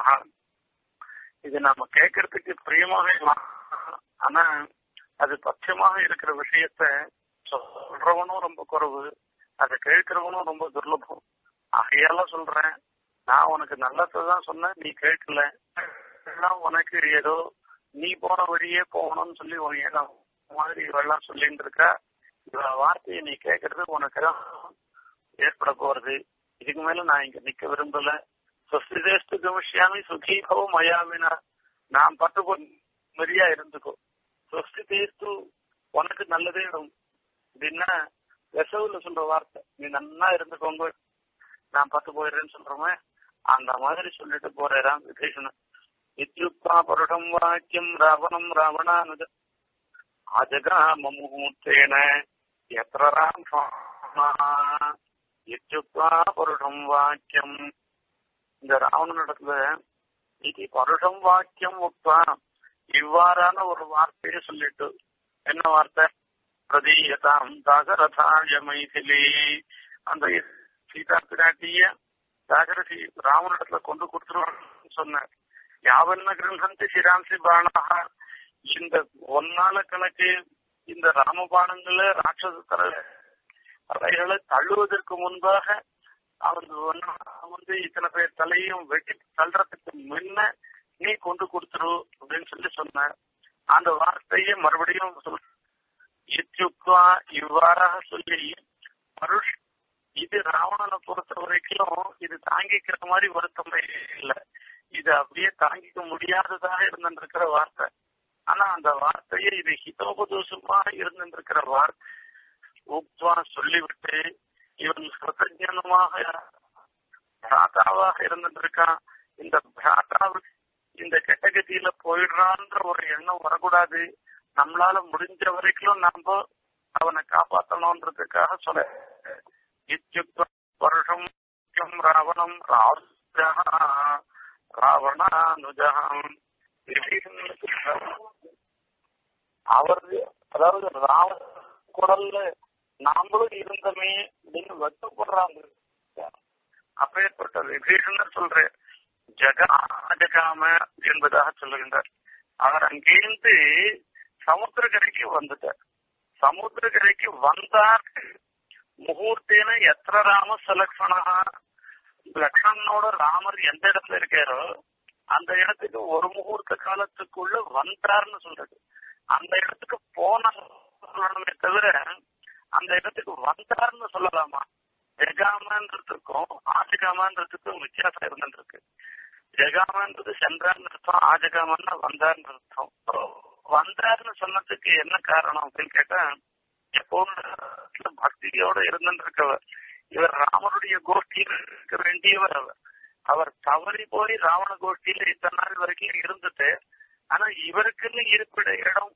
இது நாம கேட்கறதுக்கு பிரியமாக ஆனா அது பட்சமாக இருக்கிற விஷயத்த சொல்றவனும் ரொம்ப குறைவு அதை கேட்கிறவனும் ரொம்ப துர்லபம் ஆகையால சொல்றேன் நான் உனக்கு நல்லதான் சொன்னேன் நீ கேட்கல உனக்கு ஏதோ நீ போன வழியே போகணும்னு சொல்லி உன் மாதிரி இவெல்லாம் சொல்லிட்டு இருக்கா இவ வார்த்தையை நீ கேட்கறது உனக்கு தான் ஏற்பட போறது இதுக்கு மேல நான் இங்க நிக்க விரும்பல சொஸ்திதேஸ்து கமிஷ்யாமி சுகி பவ மயாமினா நான் பட்டு மரியா இருந்துக்கோ சொஸ்திதேஸ்து உனக்கு நல்லதே இடும் அப்படின்னா வெசவுல சொல்ற வார்த்தை நீ நன்னா இருந்துக்கோங்க நான் பத்து போயிடுறேன்னு சொல்றோமே அந்த மாதிரி சொல்லிட்டு போறேன் விபீஷணன் இத்யுக்தா பருடம் வாக்கியம் ராவணம் ராவணானுஜ அஜகாம முகூர்த்தேன எத்திர ராம இத்யுக்தா பருடம் வாக்கியம் இந்த ராவணனிடத்துல இது பருடம் வாக்கியம் உக்தா இவ்வாறான ஒரு வார்த்தையை சொல்லிட்டு என்ன வார்த்தை பிரதீயதாம் தாகரதாய மைதிலி அந்த சீதா பிராட்டிய தாகரசி ராவனிடத்துல கொண்டு கொடுத்துருவான்னு சொன்னார் யாவன்ன கிரகந்தி சிராம்சி பானாக இந்த ஒன்னால கணக்கு இந்த ராமபானங்கள ராட்சச தலைகளை தள்ளுவதற்கு முன்பாக அவன் வந்து இத்தனை பேர் தலையும் வெட்டி தள்ளுறதுக்கு முன்ன நீ கொண்டு கொடுத்துரு அப்படின்னு சொல்லி சொன்ன அந்த வார்த்தையை மறுபடியும் சொல் இச்சுக்வா இவ்வாறாக சொல்லி பருஷ் இது ராவணனை பொறுத்த வரைக்கும் இது தாங்கிக்கிற மாதிரி வருத்தம் இல்லை இது அப்படியே தாங்கிக்க முடியாததாக இருந்திருக்கிற வார்த்தை ஆனா அந்த வார்த்தையை இது ஹிதோபதோஷமா இருந்திருக்கிற வார்த்தை உப்வா சொல்லிவிட்டு இவன் கிருத்தஜனமாக பிராதாவாக இருந்திருக்கான் இந்த பிராதாவுக்கு இந்த கெட்டகதியில போயிடுறான்ற ஒரு எண்ணம் வரக்கூடாது நம்மளால முடிஞ்ச வரைக்கும் நாம அவனை காப்பாற்றணும்ன்றதுக்காக சொல்ல இத்யுக்த வருஷம் ராவணம் ராவணானுஜகம் அவர் அதாவது ராவண குடல்ல நாமளும் இருந்தமே அப்படின்னு வெட்டப்படுறாங்க அப்பேற்பட்ட விபீஷணர் சொல்ற ஜகாஜகாம என்பதாக சொல்லுகின்றார் அவர் அங்கேருந்து சமுத்திரக்கரைக்கு வந்துட்டார் சமுத்திரக்கரைக்கு வந்தார் முகூர்த்தேன எத்திர ராம சலக்ஷணா லக்ஷ்மணனோட ராமர் எந்த இடத்துல இருக்காரோ அந்த இடத்துக்கு ஒரு முகூர்த்த காலத்துக்குள்ள வந்தார்னு சொல்றது அந்த இடத்துக்கு போன சொல்லணுமே தவிர அந்த இடத்துக்கு வந்தார்னு சொல்லலாமா ஜெகாமன்றதுக்கும் ஆஜகாமன்றதுக்கும் வித்தியாசம் இருந்துருக்கு ஜெகாமன்றது சென்றார்னு அர்த்தம் ஆஜகாமன்னா வந்தார்னு அர்த்தம் வந்தார்னு சொன்னதுக்கு என்ன காரணம் அப்படின்னு கேட்டா எப்பவும் பக்தியோட இருந்திருக்கவர் இவர் ராமனுடைய கோஷ்டியில் இருக்க வேண்டியவர் அவர் அவர் தவறி போய் ராவண கோஷ்டியில இத்தனை நாள் வரைக்கும் இருந்துட்டு ஆனா இவருக்குன்னு இருப்பிட இடம்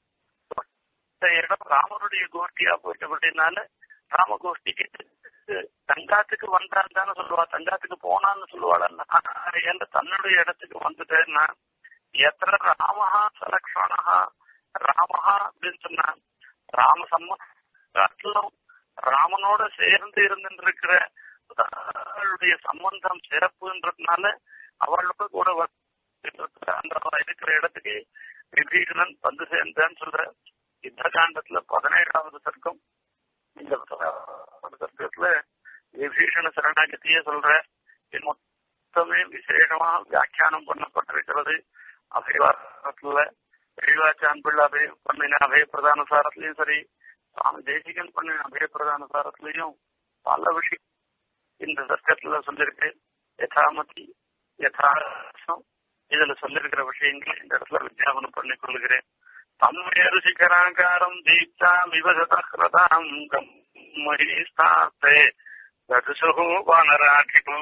இடம் ராமனுடைய கோஷ்டியா போயிட்டபடினால ராம கோஷ்டிக்கு தங்காத்துக்கு வந்தான்னு தானே சொல்லுவா தங்காத்துக்கு போனான்னு சொல்லுவாள் என்ற தன்னுடைய இடத்துக்கு வந்துட்டேன்னா எத்தனை ராமஹா சலக்ஷணஹா ராமஹா அப்படின்னு சொன்னான் ராம சம்மத்திலும் ராமனோட சேர்ந்து இருந்துருக்கிற அவளுடைய சம்பந்தம் சிறப்புன்றதுனால அவளோட கூட அந்த இருக்கிற இடத்துக்கு விபீஷணன் வந்து சேர்ந்தான்னு சொல்ற யுத்த காண்டத்துல பதினேழாவது சர்க்கம் இந்த சர்க்கத்துல விபீஷண சரணாகத்தியே சொல்ற மொத்தமே விசேஷமா வியாக்கியானம் பண்ணப்பட்டிருக்கிறது அபயவாரத்துல பெரியவாச்சான் பிள்ளை அபய பண்ணின அபய பிரதான சாரத்திலையும் சரி சுவாமி தேசிகன் பண்ணின அபய பிரதான சாரத்திலையும் பல விஷயம் இந்த சர்க்கத்துல சொல்லியிருக்கு யதாமதி யதாசம் இதுல சொல்லிருக்கிற விஷயங்கள் இந்த இடத்துல வித்யாபனம் பண்ணிக் கொள்கிறேன் தன்மேரு சிகராகாரம் தீப்தா விவசதாம் மகிஸ்தாத்தே ததுசுகு வானராகிபம்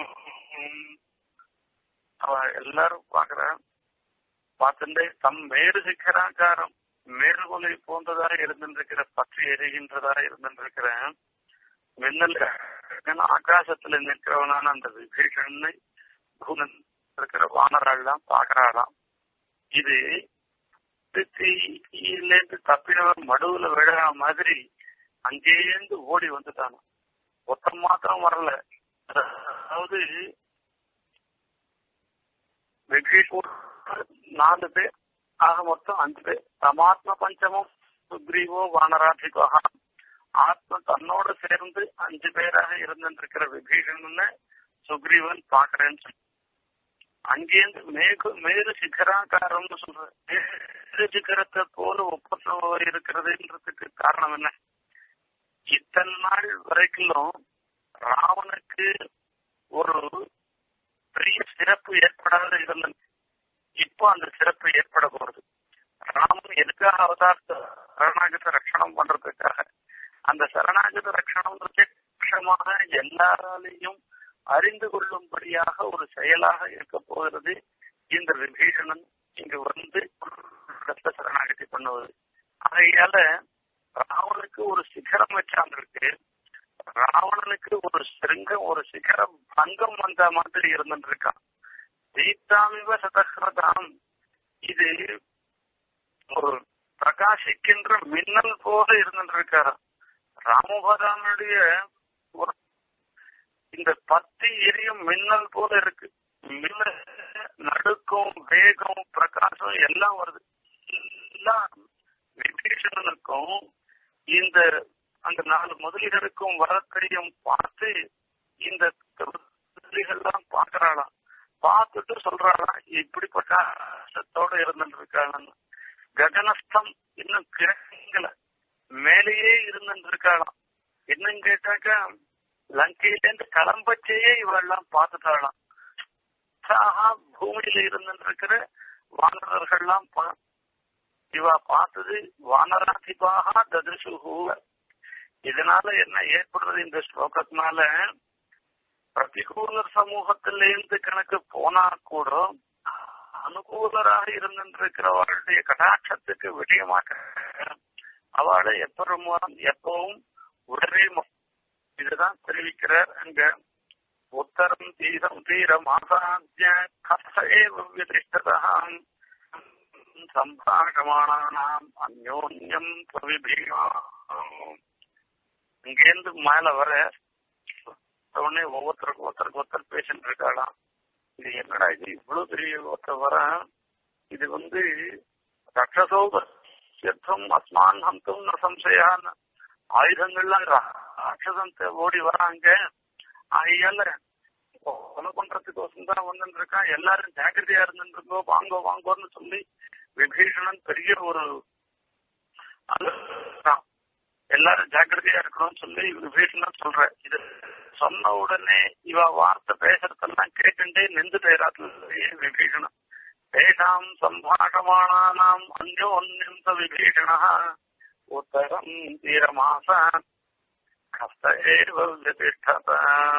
அவ எல்லாரும் பாக்குறான் பார்த்துட்டு தம் மேரு சிகராகாரம் மேறுகொலை போன்றதா இருந்திருக்கிற பற்றி எரிகின்றதா இருந்திருக்கிற மின்னல் ஆகாசத்துல நிற்கிறவனான அந்த விபீஷனை இருக்கிற வானராள்லாம் பாக்குறாளாம் இது தீயிலேருந்து தப்பினவன் மடுவுல விழற மாதிரி அங்கேருந்து ஓடி வந்துட்டானா ஒருத்தன் மாத்திரம் வரல அதாவது விபீஷ் நாலு பேர் ஆக மொத்தம் அஞ்சு பேர் தமாத்ம பஞ்சமும் சுக்ரீவோ வானராதிகோ ஆத்ம தன்னோட சேர்ந்து அஞ்சு பேராக இருந்திருக்கிற விபீஷணன் சுக்ரீவன் பாக்குறேன்னு சொல்லி அங்கேருந்து மேகு மேரு சிகராகாரம்னு சொல்ற மேரு சிகரத்தை போல ஒப்பந்தம் இருக்கிறதுன்றதுக்கு காரணம் என்ன இத்தனை நாள் வரைக்கும் ராவனுக்கு ஒரு பெரிய சிறப்பு ஏற்படாத இருந்தது இப்போ அந்த சிறப்பு ஏற்பட போறது ராமன் எதுக்காக அவதாரத்தை சரணாகத ரட்சணம் பண்றதுக்காக அந்த சரணாகத ரட்சணம் பிரத்யமாக எல்லாராலையும் அறிந்து கொள்ளும்படியாக ஒரு செயலாக இருக்க போகிறது இந்த விபீஷணன் இங்கு வந்து சரணாகதி பண்ணுவது ஆகையால ராவனுக்கு ஒரு சிகரம் வச்சாந்திருக்கு ராவணனுக்கு ஒரு சிருங்கம் ஒரு சிகரம் பங்கம் வந்த மாதிரி இருந்துட்டு இருக்கான் தீப்தாமிவ சதஹ்ரதாம் இது ஒரு பிரகாசிக்கின்ற மின்னல் போல இருந்துட்டு இருக்காரு ராமபராமனுடைய ஒரு இந்த பத்தி எரியும் மின்னல் போல இருக்கு மின்னல் நடுக்கம் வேகம் பிரகாசம் எல்லாம் வருது எல்லாம் விபீஷணனுக்கும் இந்த அந்த நாலு முதலிகளுக்கும் வரத்தையும் பார்த்து இந்த முதலிகள்லாம் பாக்குறாளாம் பார்த்துட்டு சொல்றாளாம் இப்படிப்பட்ட ஆசத்தோட இருந்துட்டு இருக்காங்கன்னு ககனஸ்தம் இன்னும் கிரகங்கள மேலேயே இருந்துட்டு இருக்காளாம் என்னன்னு கேட்டாக்கா லங்கையிலேருந்து கிளம்பச்சேயே இவெல்லாம் பார்த்துட்டாளாம் பூமியில இருந்துட்டு இருக்கிற வானரர்கள்லாம் இவ பார்த்தது வானராதிபாக ததிசுகு இதனால என்ன ஏற்படுறது இந்த ஸ்லோகத்தினால பிரதிகூலர் சமூகத்திலேருந்து கணக்கு போனா கூட அனுகூலராக இருந்திருக்கிறவர்களுடைய கடாட்சத்துக்கு விடயமாக அவளை எப்பவும் எப்பவும் உடனே இதுதான் தெரிவிக்கிறார் அங்க உத்தரம் தீரம் தீரம் ஆசாத்திய கசேவிதிஷ்டதாம் சம்பாஷமானாம் அந்யோன்யம் பிரவிபீமா அங்கேருந்து மேல வர உடனே ஒவ்வொருத்தருக்கும் ஒருத்தருக்கு ஒருத்தர் பேஷண்ட் இருக்காளாம் இது என்னடா இது இவ்வளவு பெரிய ஒருத்தர் வர இது வந்து ரட்சசோ யுத்தம் அஸ்மான் ஹந்தும் ந சம்சயான் ஆயுதங்கள்லாம் ராட்சசம் ஓடி வராங்க ஆகையால கொலை பண்றதுக்கோசம் தான் வந்துட்டு இருக்கான் எல்லாரும் ஜாக்கிரதையா இருந்துருக்கோ வாங்கோ வாங்கோன்னு சொல்லி விபீஷணன் பெரிய ஒரு எல்லாரும் ஜாக்கிரதையா இருக்கணும்னு சொல்லி விபீஷணன் சொல்ற இது சொன்ன உடனே இவ வார்த்தை பேசுறதெல்லாம் கேட்டுட்டே நின்று பேராத்துல விபீஷணன் தேஷாம் சம்பாஷமானானாம் அந்யோன்யம் ச விபீஷண உத்தரம் தீரமாச கஸ்த ஏவ விதிஷ்டத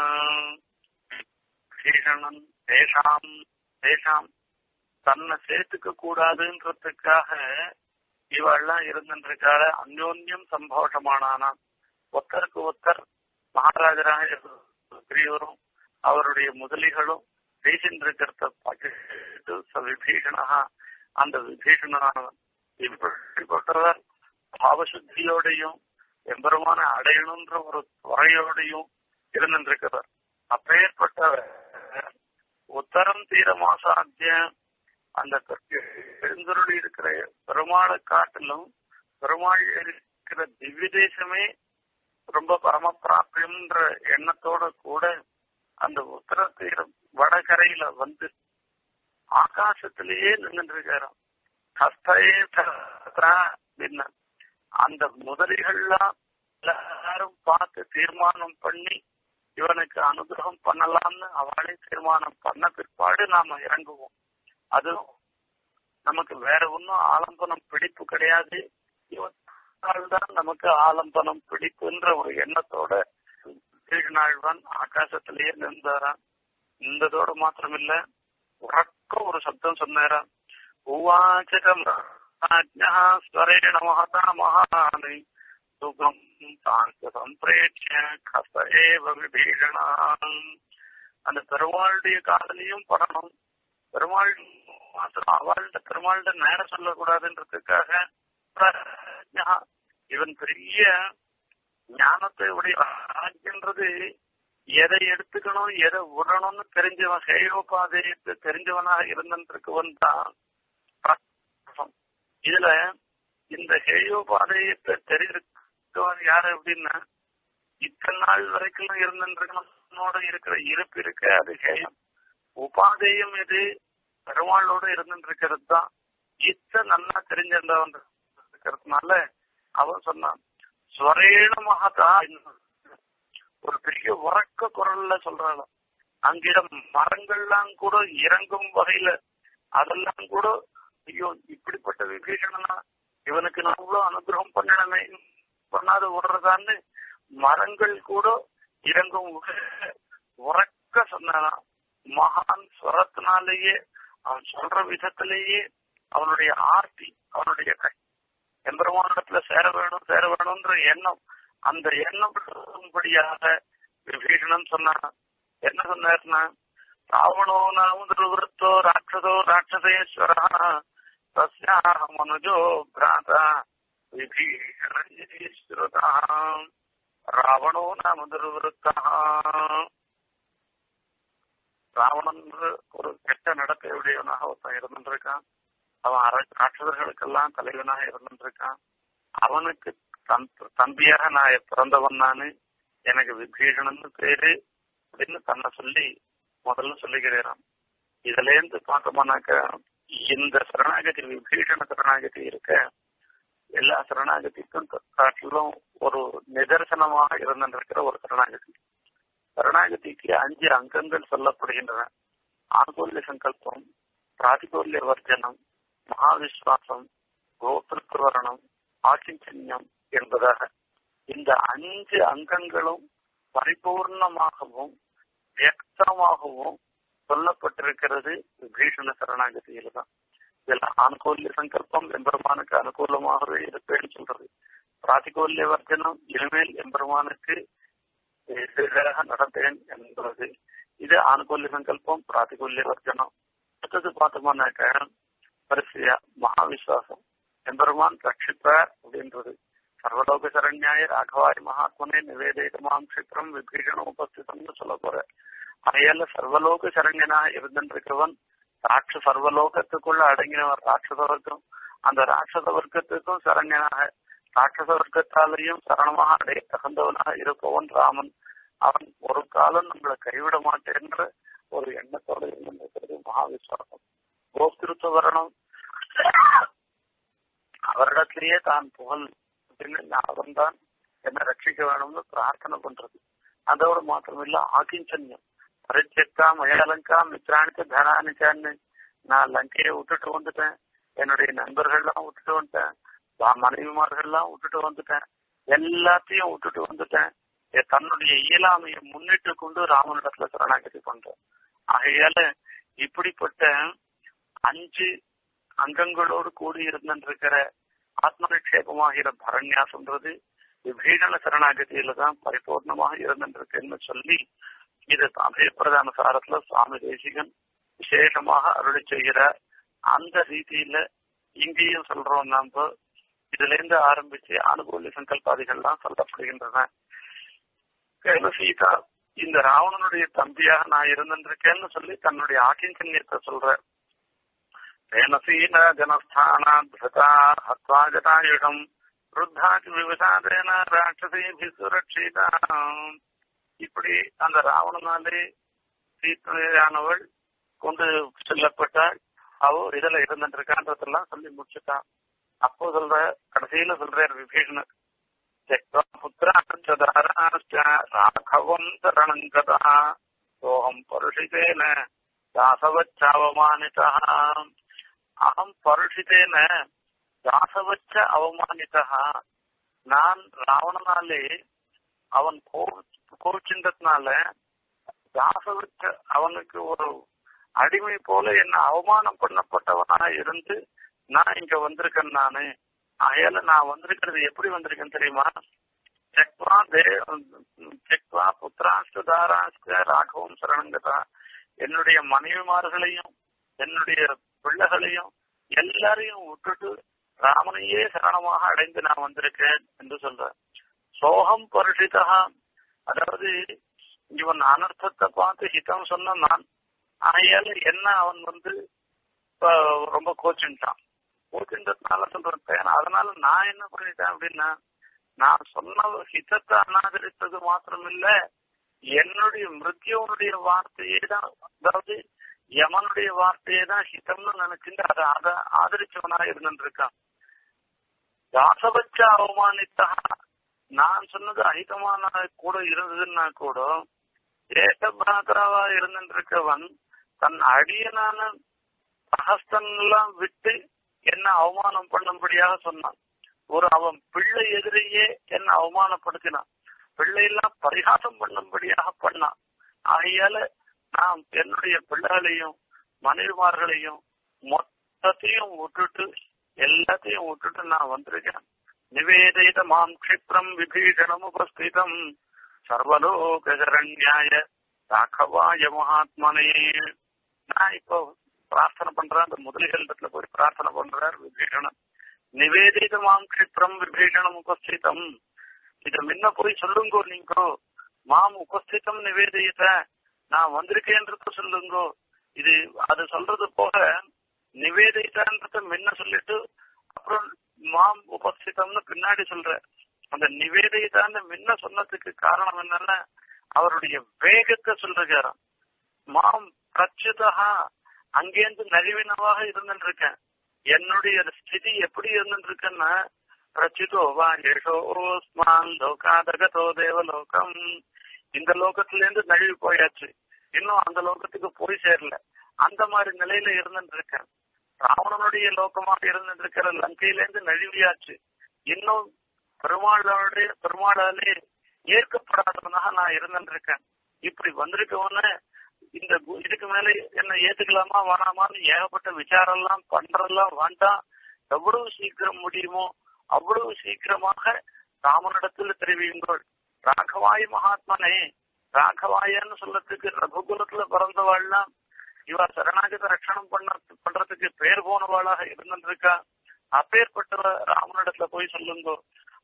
விபீஷணன் தேஷாம் தேஷாம் தன்னை சேர்த்துக்க கூடாதுன்றதுக்காக இவெல்லாம் இருந்துருக்கால அந்யோன்யம் சம்போஷமானானா ஒத்தருக்கு ஒத்தர் மகாராஜராக பெரியவரும் அவருடைய முதலிகளும் பேசின்றிருக்கிறத பார்த்துட்டு விபீஷணா அந்த விபீஷணனானவன் இப்படிப்பட்டவர் பாவசுத்தியோடையும் எம்பெருமான அடையணுன்ற ஒரு துறையோடையும் இருந்திருக்கிறவர் அப்பேற்பட்டவர் உத்தரம் தீர மாசாத்தியம் அந்த எழுந்தருளி இருக்கிற பெருமாளை காட்டிலும் பெருமாள் இருக்கிற திவ்ய தேசமே ரொம்ப பரமபிராப்தியம்ன்ற எண்ணத்தோட கூட அந்த உத்தர தீரம் வடகரையில வந்து ஆகாசத்திலேயே நின்று இருக்காராம் ஹஸ்தயே அப்படின்னு அந்த முதலிகள்லாம் எல்லாரும் பார்த்து தீர்மானம் பண்ணி இவனுக்கு அனுகிரகம் பண்ணலாம்னு அவளே தீர்மானம் பண்ண பிற்பாடு நாம இறங்குவோம் அதுவும் நமக்கு வேற ஒன்றும் ஆலம்பனம் பிடிப்பு கிடையாது தான் நமக்கு ஆலம்பனம் பிடிப்புன்ற ஒரு எண்ணத்தோட திருநாழ்வான் ஆகாசத்திலேயே நின்றாராம் நின்றதோட மாத்திரமில்ல உறக்க ஒரு சப்தம் சொன்னாராம் உவாச்சகம் ஸ்வரேண மகதா மகானி சுகம் சாந்த சம்பிரேட்ச கச ஏவ விபீஷணான் அந்த பெருமாளுடைய காதலையும் படணும் பெருமாள் மாத்திரம் அவள்கிட்ட பெருமாள்கிட்ட நேரம் சொல்லக்கூடாதுன்றதுக்காக இவன் பெரிய ஞானத்தை உடைய ராஜ்யன்றது எதை எடுத்துக்கணும் எதை விடணும்னு தெரிஞ்சவன் ஹேயோபாதையத்தை தெரிஞ்சவனாக இருந்திருக்கவன் தான் இதுல இந்த ஹேயோபாதையத்தை தெரிஞ்சிருக்கவன் யாரு அப்படின்னா இத்தனை நாள் வரைக்கும் இருந்திருக்கனோட இருக்கிற இருப்பு இருக்க அது ஹேயம் உபாதேயம் எது பெருமாளோட இருந்துட்டு இருக்கிறது தான் இத்த நல்லா தெரிஞ்சிருந்தவன் இருக்கிறதுனால அவன் சொன்னான் ஸ்வரேண மகதா ஒரு பெரிய உறக்க குரல்ல சொல்றாங்க அங்கிடம் மரங்கள்லாம் கூட இறங்கும் வகையில அதெல்லாம் கூட ஐயோ இப்படிப்பட்ட விபீஷணனா இவனுக்கு நான் இவ்வளவு அனுகிரகம் பண்ணணுமே பண்ணாத விடுறதான்னு மரங்கள் கூட இறங்கும் உறக்க சொன்னானா மகான் ஸ்வரத்தினாலேயே அவன் சொல்ற விதத்திலேயே அவனுடைய ஆர்த்தி அவனுடைய எம்பெருமானிடத்துல சேர வேணும் சேர வேணும்ன்ற எண்ணம் அந்த எண்ணம் படியாக விபீஷணன் சொன்னான் என்ன சொன்னார்னா ராவணோ நாமுதிருவருத்தோ ராட்சதோ ராட்சசேஸ்வரா தஸ்யா மனுஜோ பிராதா விபீஷணேஸ்வரதா ராவணோ நாமுதிருவருத்தா ராவணன் ஒரு கெட்ட நடத்தையுடையவனாக ஒருத்தன் இருந்துருக்கான் அவன் அர ராட்சதர்களுக்கெல்லாம் தலைவனாக இருந்துருக்கான் அவனுக்கு தம்பியாக நான் பிறந்தவன் நானு எனக்கு விபீஷணன் பேரு அப்படின்னு தன்னை சொல்லி முதல்ல சொல்லிக்கிறேன் இதுல இருந்து பார்த்தோம்னாக்க இந்த சரணாகதி விபீஷண சரணாகதி இருக்க எல்லா சரணாகதிக்கும் காட்டிலும் ஒரு நிதர்சனமாக இருந்திருக்கிற ஒரு சரணாகதி சரணாகதிக்கு அஞ்சு அங்கங்கள் சொல்லப்படுகின்றன ஆங்கோல்ய சங்கல்பம் பிராதிகோல்ய வர்ஜனம் மகாவிஸ்வாசம் கோத்திருவரணம் ஆக்கிஞ்சன்யம் என்பதாக இந்த அஞ்சு அங்கங்களும் பரிபூர்ணமாகவும் வியக்தமாகவும் சொல்லப்பட்டிருக்கிறது விபீஷண சரணாகதியில தான் இதுல ஆனுகூல்ய சங்கல்பம் எம்பெருமானுக்கு அனுகூலமாகவே இருப்பேன்னு சொல்றது பிராதிகோல்ய வர்ஜனம் இனிமேல் எம்பெருமானுக்கு எதிராக நடந்தேன் என்பது இது ஆனுகூல்ய சங்கல்பம் பிராதிகூல்ய வர்ஜனம் அடுத்தது பார்த்தோம்னாக்க வரிசையா மகாவிஸ்வாசம் எம்பெருமான் ரட்சிப்பார் அப்படின்றது சர்வலோக சரண்யாய ராகவாய் மகாத்மனே நிவேதிதமாம் கஷிப்ரம் விபீஷணம் உபஸ்திதம்னு சொல்ல போற அதையால சர்வலோக சரண்யனாக இருந்திருக்கிறவன் ராட்ச சர்வலோகத்துக்குள்ள அடங்கினவன் ராட்சச வர்க்கம் அந்த ராட்சச வர்க்கத்துக்கும் சரண்யனாக ராட்சச வர்க்கத்தாலேயும் சரணமாக அடைய தகுந்தவனாக இருப்பவன் ராமன் அவன் ஒரு காலம் நம்மளை கைவிட மாட்டேன்ற ஒரு எண்ணத்தோடு இருந்திருக்கிறது மகாவிஸ்வாசம் கோஸ்திருத்த வரணும் அவரிடத்திலேயே தான் புகழ் அப்படின்னு அவன் தான் என்ன ரட்சிக்க வேணும்னு பிரார்த்தனை பண்றது அதோடு மாத்திரமில்ல ஆகிஞ்சன்யம் பரிச்செக்கா மயாலங்கா மித்ராணிக்க தனானிச்சான்னு நான் லங்கையை விட்டுட்டு வந்துட்டேன் என்னுடைய நண்பர்கள்லாம் விட்டுட்டு வந்துட்டேன் மனைவிமார்கள்லாம் விட்டுட்டு வந்துட்டேன் எல்லாத்தையும் விட்டுட்டு வந்துட்டேன் தன்னுடைய இயலாமையை முன்னிட்டு கொண்டு ராமனிடத்துல சரணாகதி பண்றேன் ஆகையால இப்படிப்பட்ட அஞ்சு அங்கங்களோடு கூடி இருந்திருக்கிற ஆத்மநிக்ஷேபமாகிற பரண்யாசம்ன்றது விபீடன சரணாகதியில தான் பரிபூர்ணமாக இருந்திருக்குன்னு சொல்லி இது அபயப்பிரதான சாரத்துல சுவாமி தேசிகன் விசேஷமாக அருளி செய்கிறார் அந்த ரீதியில இங்கேயும் சொல்றோம் நாம இதுல இருந்து ஆரம்பிச்சு அனுகூல சங்கல்பாதிகள்லாம் சொல்லப்படுகின்றன சீதா இந்த ராவணனுடைய தம்பியாக நான் இருந்திருக்கேன்னு சொல்லி தன்னுடைய ஆக்கிஞ்சன்யத்தை சொல்ற தேனசீன ஜனஸ்தானா ஹத்வாகதாயுகம் ருத்தாக்கு விவசாதேன ராட்சசி சுரட்சிதா இப்படி அந்த ராவணனாலே சீத்தையானவள் கொண்டு செல்லப்பட்டாள் அவ இதுல இருந்துருக்கான்றதெல்லாம் சொல்லி முடிச்சுட்டான் அப்போ சொல்ற கடைசியில சொல்றார் விபீஷணர் ராഘவம் சரணங்கதா சோகம் பருஷிதேன தாசவச்சாவமானிதா அகம் பருஷிதேன தாசவச்ச அவமானிதா நான் ராவணனாலே அவன் கோவிச்சின்றதுனால தாசவச்ச அவனுக்கு ஒரு அடிமை போல என்ன அவமானம் பண்ணப்பட்டவனா இருந்து நான் இங்க வந்திருக்கேன் நானு அயல நான் வந்திருக்கிறது எப்படி வந்திருக்கேன் தெரியுமா செக்வா தே செக்வா புத்திராஷ்ட தாராஷ்ட ராகவும் சரணங்கதா என்னுடைய மனைவிமார்களையும் என்னுடைய பிள்ளைகளையும் எல்லாரையும் விட்டுட்டு ராமனையே சரணமாக அடைந்து நான் வந்திருக்கேன் என்று சொல்றேன் சோகம் பருஷிதா அதாவது இவன் அனர்த்தத்தை பார்த்து ஹிதம் சொன்ன நான் ஆகையால என்ன அவன் வந்து ரொம்ப கோச்சுட்டான் கோச்சுன்றதுனால சொல்றேன் அதனால நான் என்ன பண்ணிட்டேன் அப்படின்னா நான் சொன்ன ஹிதத்தை அநாகரித்தது மாத்திரம் இல்ல என்னுடைய மிருத்யவனுடைய வார்த்தையே தான் அதாவது யமனுடைய வார்த்தையே தான் ஹிதம்னு நினைச்சுட்டு அதை அதை ஆதரிச்சவனா இருந்துருக்கான் தாசபட்ச அவமானித்தா நான் சொன்னது அஹிதமான கூட இருந்ததுன்னா கூட ஏக பிராதராவா இருந்திருக்கவன் தன் அடியனான சகஸ்தன் எல்லாம் விட்டு என்ன அவமானம் பண்ணும்படியாக சொன்னான் ஒரு அவன் பிள்ளை எதிரையே என்ன அவமானப்படுத்தினான் பிள்ளையெல்லாம் பரிகாசம் பண்ணும்படியாக பண்ணான் ஆகையால நான் என்னுடைய பிள்ளைகளையும் மனைவிமார்களையும் மொத்தத்தையும் விட்டுட்டு எல்லாத்தையும் விட்டுட்டு நான் வந்திருக்கேன் நிவேதித மாம் க்ஷிப்ரம் விபீஷணம் உபஸ்திதம் சர்வலோகரண்யாய ராகவாய மகாத்மனே நான் இப்போ பிரார்த்தனை பண்றேன் அந்த முதலிகளிடத்துல போய் பிரார்த்தனை பண்றார் விபீஷணன் நிவேதித மாம் க்ஷிப்ரம் விபீஷணம் உபஸ்திதம் இத முன்ன போய் சொல்லுங்கோ நீங்கோ மாம் உபஸ்திதம் நிவேதித நான் வந்திருக்கேன்றத சொல்லுங்கோ இது அது சொல்றது போக நிவேதிதான்றத முன்ன சொல்லிட்டு அப்புறம் மாம் உபஸ்திதம்னு பின்னாடி சொல்ற அந்த நிவேதிதான்னு முன்ன சொன்னதுக்கு காரணம் என்னன்னா அவருடைய வேகத்தை சொல்றாராம் மாம் பிரச்சுதா அங்கேருந்து நழுவினவாக இருந்துருக்கேன் என்னுடைய ஸ்திதி எப்படி இருந்துருக்குன்னா பிரச்சுதோ வா ஏஷோஸ்மான் லோகாதகதோ தேவலோகம் இந்த லோகத்துல இருந்து நழுவி போயாச்சு இன்னும் அந்த லோகத்துக்கு போய் சேரல அந்த மாதிரி நிலையில இருந்துட்டு இருக்கேன் ராவணனுடைய லோகமாக இருந்துட்டு இருக்கிற லங்கையில இருந்து நழுவியாச்சு இன்னும் பெருமாளுடைய பெருமாளாலே ஏற்கப்படாதவனாக நான் இருந்துட்டு இருக்கேன் இப்படி வந்திருக்கவன இந்த இதுக்கு மேல என்ன ஏத்துக்கலாமா வேணாமான்னு ஏகப்பட்ட விசாரம் எல்லாம் பண்றதெல்லாம் வேண்டாம் எவ்வளவு சீக்கிரம் முடியுமோ அவ்வளவு சீக்கிரமாக ராமனிடத்துல தெரிவியுங்கள் ராகவாய் மகாத்மனே ராகவாயன்னு சொல்லறதுக்கு ரகுகுலத்துல பிறந்தவாள்லாம் இவ சரணாகத ரட்சணம் பண்ண பண்றதுக்கு பேர் போனவாளாக இருந்திருக்கா அப்பேற்பட்ட ராமனிடத்துல போய் சொல்லுங்க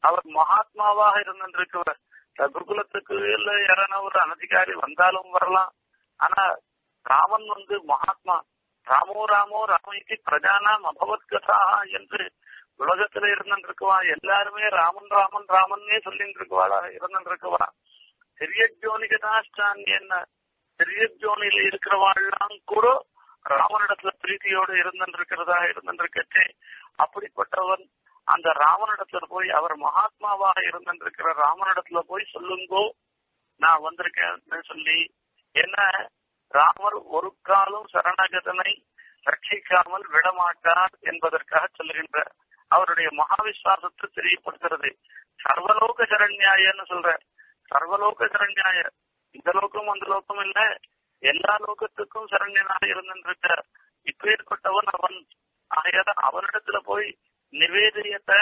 அவர் மகாத்மாவாக இருந்திருக்கிறவர் குருகுலத்துக்கு இல்ல யாரான ஒரு அனதிகாரி வந்தாலும் வரலாம் ஆனா ராமன் வந்து மகாத்மா ராமோ ராமோ ராமைக்கு பிரஜானாம் அபவத் கதா என்று உலகத்துல இருந்திருக்குவா எல்லாருமே ராமன் ராமன் ராமன்னே சொல்லிட்டு இருக்குவாளா இருந்திருக்குவா சிறிய ஜோனிகதாஷ்டான் என்ன சிறிய ஜோனியில இருக்கிறவாள்லாம் கூட ராமனிடத்துல பிரீத்தியோடு இருந்திருக்கிறதா இருந்திருக்கச்சே அப்படிப்பட்டவன் அந்த ராமனிடத்துல போய் அவர் மகாத்மாவாக இருந்திருக்கிற ராமனிடத்துல போய் சொல்லுங்கோ நான் வந்திருக்கேன்னு சொல்லி என்ன ராமர் ஒரு காலம் சரணகதனை ரட்சிக்காமல் விடமாட்டார் என்பதற்காக சொல்லுகின்ற அவருடைய மகாவிஸ்வாசத்தை தெரியப்படுத்துறது சர்வலோக சரண்யாயன்னு சொல்ற சர்வலோக சரண்யாய இந்த லோகம் அந்த லோகம் இல்ல எல்லா லோகத்துக்கும் சரண்யனாக இருந்திருக்க இப்பேற்பட்டவன் அவன் ஆகையால அவனிடத்துல போய் நிவேதியத்தை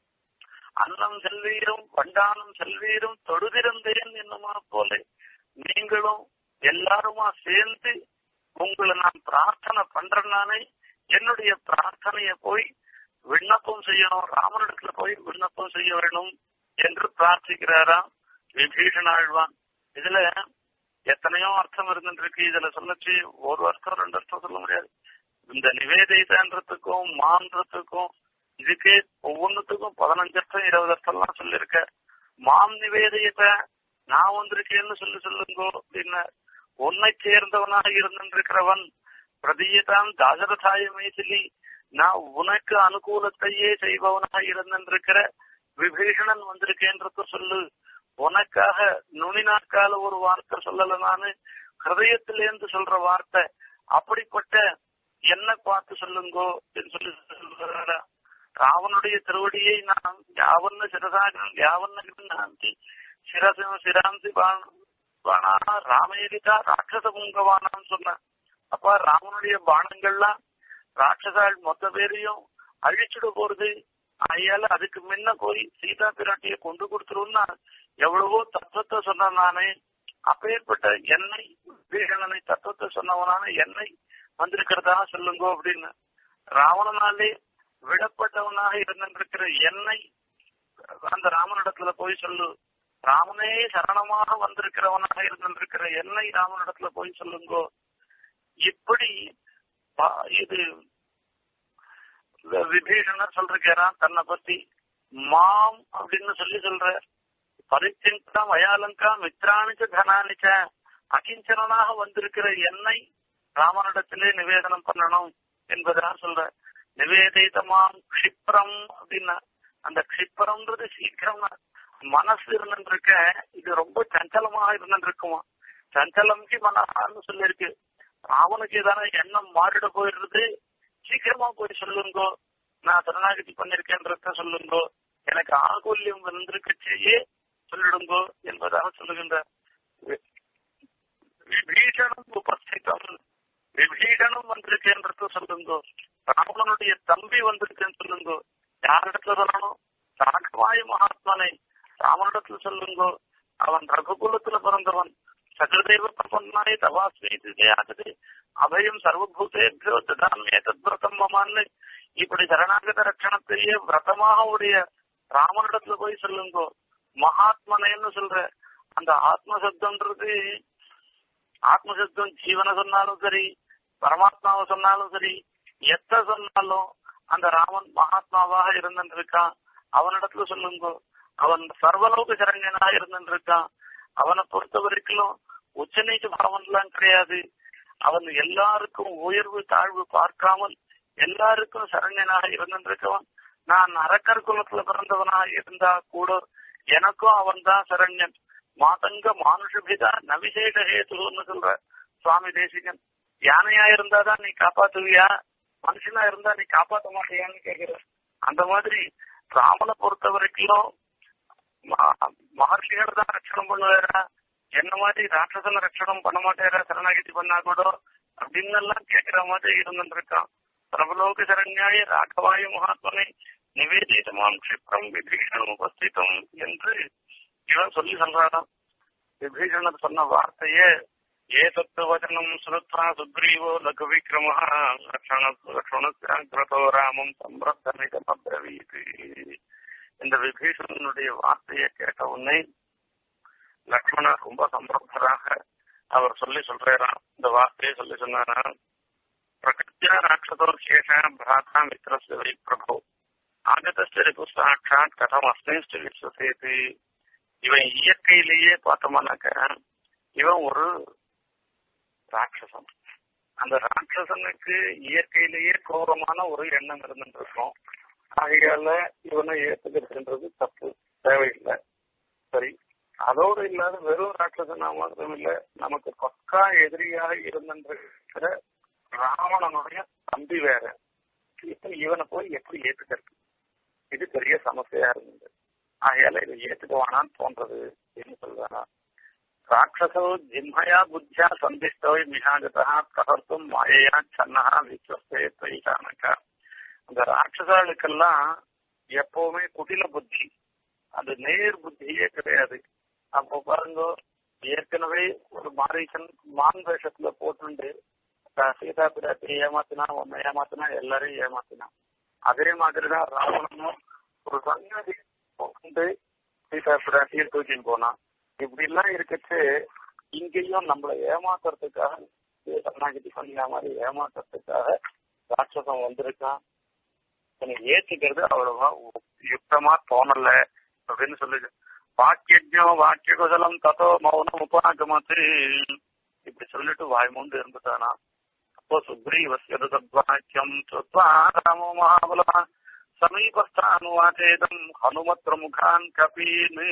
அன்னம் செல்வீரும் வண்டானம் செல்வீரும் தொழுதிருந்தேன் என்னுமா போல நீங்களும் எல்லாருமா சேர்ந்து உங்களை நான் பிரார்த்தனை பண்றேன் நானே என்னுடைய பிரார்த்தனைய போய் விண்ணப்பம் செய்யணும் ராமனிடத்துல போய் விண்ணப்பம் செய்ய வேணும் என்று பிரார்த்திக்கிறாராம் விபீஷணாழ்வான் இதுல எத்தனையோ அர்த்தம் இருந்துருக்கு இதுல சொல்லச்சு ஒரு அர்த்தம் ரெண்டு அர்த்தம் சொல்ல முடியாது இந்த நிவேதிதன்றதுக்கும் மான்றதுக்கும் இதுக்கே ஒவ்வொன்றுத்துக்கும் பதினஞ்சு அர்த்தம் இருபது அர்த்தம் எல்லாம் சொல்லியிருக்க மாம் நிவேதியத்தை நான் வந்திருக்கேன்னு சொல்லி சொல்லுங்கோ அப்படின்னு உன்னை சேர்ந்தவனாக இருந்திருக்கிறவன் பிரதீயதான் தாசரதாய மைசிலி நான் உனக்கு அனுகூலத்தையே செய்பவனாக இருந்திருக்கிற விபீஷணன் வந்திருக்கேன்றத சொல்லு உனக்காக நுனி நாட்கால ஒரு வார்த்தை சொல்லல நானு ஹிருதயத்திலேருந்து சொல்ற வார்த்தை அப்படிப்பட்ட என்ன பார்த்து சொல்லுங்கோ அப்படின்னு சொல்லி சொல்றாரா ராவனுடைய திருவடியை நான் யாவன்னு சிரசாகன் யாவன்னு நாந்தி சிரசம் சிராந்தி பாணா ராமேரிதா ராட்சச புங்கவானான்னு சொன்னேன் அப்ப ராமனுடைய பானங்கள்லாம் ராட்சசாள் மொத்த பேரையும் அழிச்சுட போறது ஆகையால அதுக்கு முன்ன போய் சீதா பிராட்டிய கொண்டு கொடுத்துருன்னா எவ்வளவோ தத்துவத்தை சொன்ன நானே அப்பேற்பட்ட என்னை வீரனனை தத்துவத்தை சொன்னவனான என்னை வந்திருக்கிறதா சொல்லுங்க அப்படின்னு ராவணனாலே விடப்பட்டவனாக இருந்திருக்கிற என்னை அந்த ராமனிடத்துல போய் சொல்லு ராமனே சரணமாக வந்திருக்கிறவனாக இருந்திருக்கிற என்னை ராமனிடத்துல போய் சொல்லுங்கோ இப்படி இது விபீஷணர் சொல்றான் தன்னை பத்தி மாம் அப்படின்னு சொல்லி சொல்ற பரிச்சிந்தா வயாலங்கா மித்ராணிச்ச தனானிச்ச அகிஞ்சனாக வந்திருக்கிற என்னை ராமனிடத்திலே நிவேதனம் பண்ணணும் என்பதாக சொல்ற நிவேதிதமாம் க்ஷிப்ரம் அப்படின்னா அந்த க்ஷிப்ரம்ன்றது சீக்கிரம் மனசு இருந்துருக்க இது ரொம்ப சஞ்சலமாக இருந்துருக்குமா சஞ்சலம்க்கு மனசான்னு சொல்லியிருக்கு ராவனுக்கு ஏதான எண்ணம் மாறிட போயிடுறது சீக்கிரமா போய் சொல்லுங்கோ நான் சரணாகதி பண்ணிருக்கேன்றத சொல்லுங்கோ எனக்கு ஆகுல்யம் வந்திருக்கச்சேயே சொல்லிடுங்கோ என்பதாக சொல்லுகின்ற விபீஷணம் உபஸ்திதம் விபீஷணம் வந்திருக்கேன்றத சொல்லுங்கோ ராவணனுடைய தம்பி வந்திருக்கேன்னு சொல்லுங்கோ யாரிடத்துல சொல்லணும் ராகவாய மகாத்மனை ராமனிடத்துல சொல்லுங்கோ அவன் ரகுகுலத்துல பிறந்தவன் சகதேவ பிரபன்னாய் தவாஸ்மி தியாகது அபயம் சர்வபூதேபியோ ததாமே தத்விரதம் மமான்னு இப்படி சரணாகத ரட்சணத்தையே விரதமாக உடைய ராமனிடத்துல போய் சொல்லுங்கோ மகாத்மனேன்னு சொல்ற அந்த ஆத்மசப்தம்ன்றது ஆத்மசப்தம் ஜீவனை சொன்னாலும் சரி பரமாத்மாவை சொன்னாலும் சரி எத்த சொன்னாலும் அந்த ராமன் மகாத்மாவாக இருந்திருக்கான் அவனிடத்துல சொல்லுங்கோ அவன் சர்வலோக சரண்யனா இருந்திருக்கான் அவனை பொறுத்த வரைக்கும் உச்சநீச்ச பாவம் எல்லாம் கிடையாது அவன் எல்லாருக்கும் உயர்வு தாழ்வு பார்க்காமல் எல்லாருக்கும் சரண்யனாக இருந்திருக்கவன் நான் அரக்கர் குலத்துல பிறந்தவனாக இருந்தா கூட எனக்கும் அவன் தான் சரண்யன் மாதங்க மானுஷபிதா நவிசேஷ ஹேத்துன்னு சொல்ற சுவாமி தேசிகன் யானையா இருந்தாதான் நீ காப்பாத்துவியா மனுஷனா இருந்தா நீ காப்பாத்த மாட்டியான்னு கேக்குற அந்த மாதிரி ராமனை பொறுத்த வரைக்கும் மகர்ஷிகள் தான் ரட்சணம் பண்ணுவாரா என்ன மாதிரி ராட்சசன ரட்சணம் பண்ண மாட்டேரா சரணாகிதி பண்ணா கூட அப்படின்னு எல்லாம் கேட்கிற மாதிரி இருந்திருக்கான் பிரபலோக சரண்யாய ராகவாய மகாத்மனை நிவேதிதமாம் கஷிப்ரம் விபீஷணம் உபஸ்திதம் என்று இவன் சொல்லி சொல்றாராம் விபீஷணர் சொன்ன வார்த்தையே ஏதத்து வச்சனம் சுருத்வா சுக்ரீவோ லகு விக்ரம லக்ஷண லக்ஷணஸ்யாகிரதோ ராமம் சம்பிரத்தனிதமப்ரவீத் இந்த விபீஷணனுடைய வார்த்தையை கேட்ட உடனே லக்ஷ்மணர் ரொம்ப சம்பிரப்தராக அவர் சொல்லி சொல்றாராம் இந்த வார்த்தையை சொல்லி சொன்னாராம் பிரகிருத்தியா ராட்சதோ சேஷ பிராத்தா மித்திரஸ்ய வை பிரபு ஆகதஸ்ட ரிபு சாட்சாத் கதம் அஸ்மிஷ்ட விஸ்வசேது இவன் இயற்கையிலேயே பார்த்தோம்னாக்க இவன் ஒரு ராட்சசன் அந்த ராட்சசனுக்கு இயற்கையிலேயே கோரமான ஒரு எண்ணம் இருந்துருக்கும் ஆகையால இவனை ஏத்துக்கிறதுன்றது தப்பு தேவையில்லை சரி அதோடு இல்லாத வெறும் ராட்சசனா மாத்திரம் இல்ல நமக்கு பக்கா எதிரியாக இருந்திருக்கிற ராவணனுடைய தம்பி வேற இப்ப இவனை போய் எப்படி ஏத்துக்கிறது இது பெரிய சமஸ்தையா இருந்தது ஆகையால இதை ஏத்துக்குவானான்னு தோன்றது என்று சொல்றானா ராட்சசோ ஜிம்ஹயா புத்தியா சந்திஷ்டோ மிகாகதா கவர்த்தும் மாயையா சன்னஹா விஸ்வஸ்தே பைசானக்கா அந்த ராட்சசாளுக்கெல்லாம் எப்பவுமே குடில புத்தி அது நேர் புத்தியே கிடையாது அப்போ பாருங்க ஏற்கனவே ஒரு மாரீசன் மான் வேஷத்துல போட்டுண்டு சீதா பிராட்டி ஏமாத்தினா உன்னை ஏமாத்தினா எல்லாரையும் ஏமாத்தினான் அதே மாதிரிதான் ராவணனும் ஒரு சங்கதி போட்டு சீதா பிராட்டியை தூக்கின்னு போனான் இப்படி எல்லாம் இருக்கச்சு இங்கேயும் நம்மளை ஏமாத்துறதுக்காக கருணாகிரி சொன்ன மாதிரி ஏமாத்துறதுக்காக ராட்சசம் வந்திருக்கான் எனக்கு ஏத்துக்கிறது அவ்வளவா யுக்தமா தோணல அப்படின்னு சொல்லுது வாக்கியஜோ வாக்கிய குசலம் தத்தோ மௌனம் உபாகமத்து இப்படி சொல்லிட்டு வாய் மூண்டு இருந்துட்டானா அப்போ சுக்ரீவசியது தத்வாக்கியம் சுத்வா ராமோ மகாபல சமீபஸ்தானுவாச்சேதம் ஹனுமத் பிரமுகான் கபீன்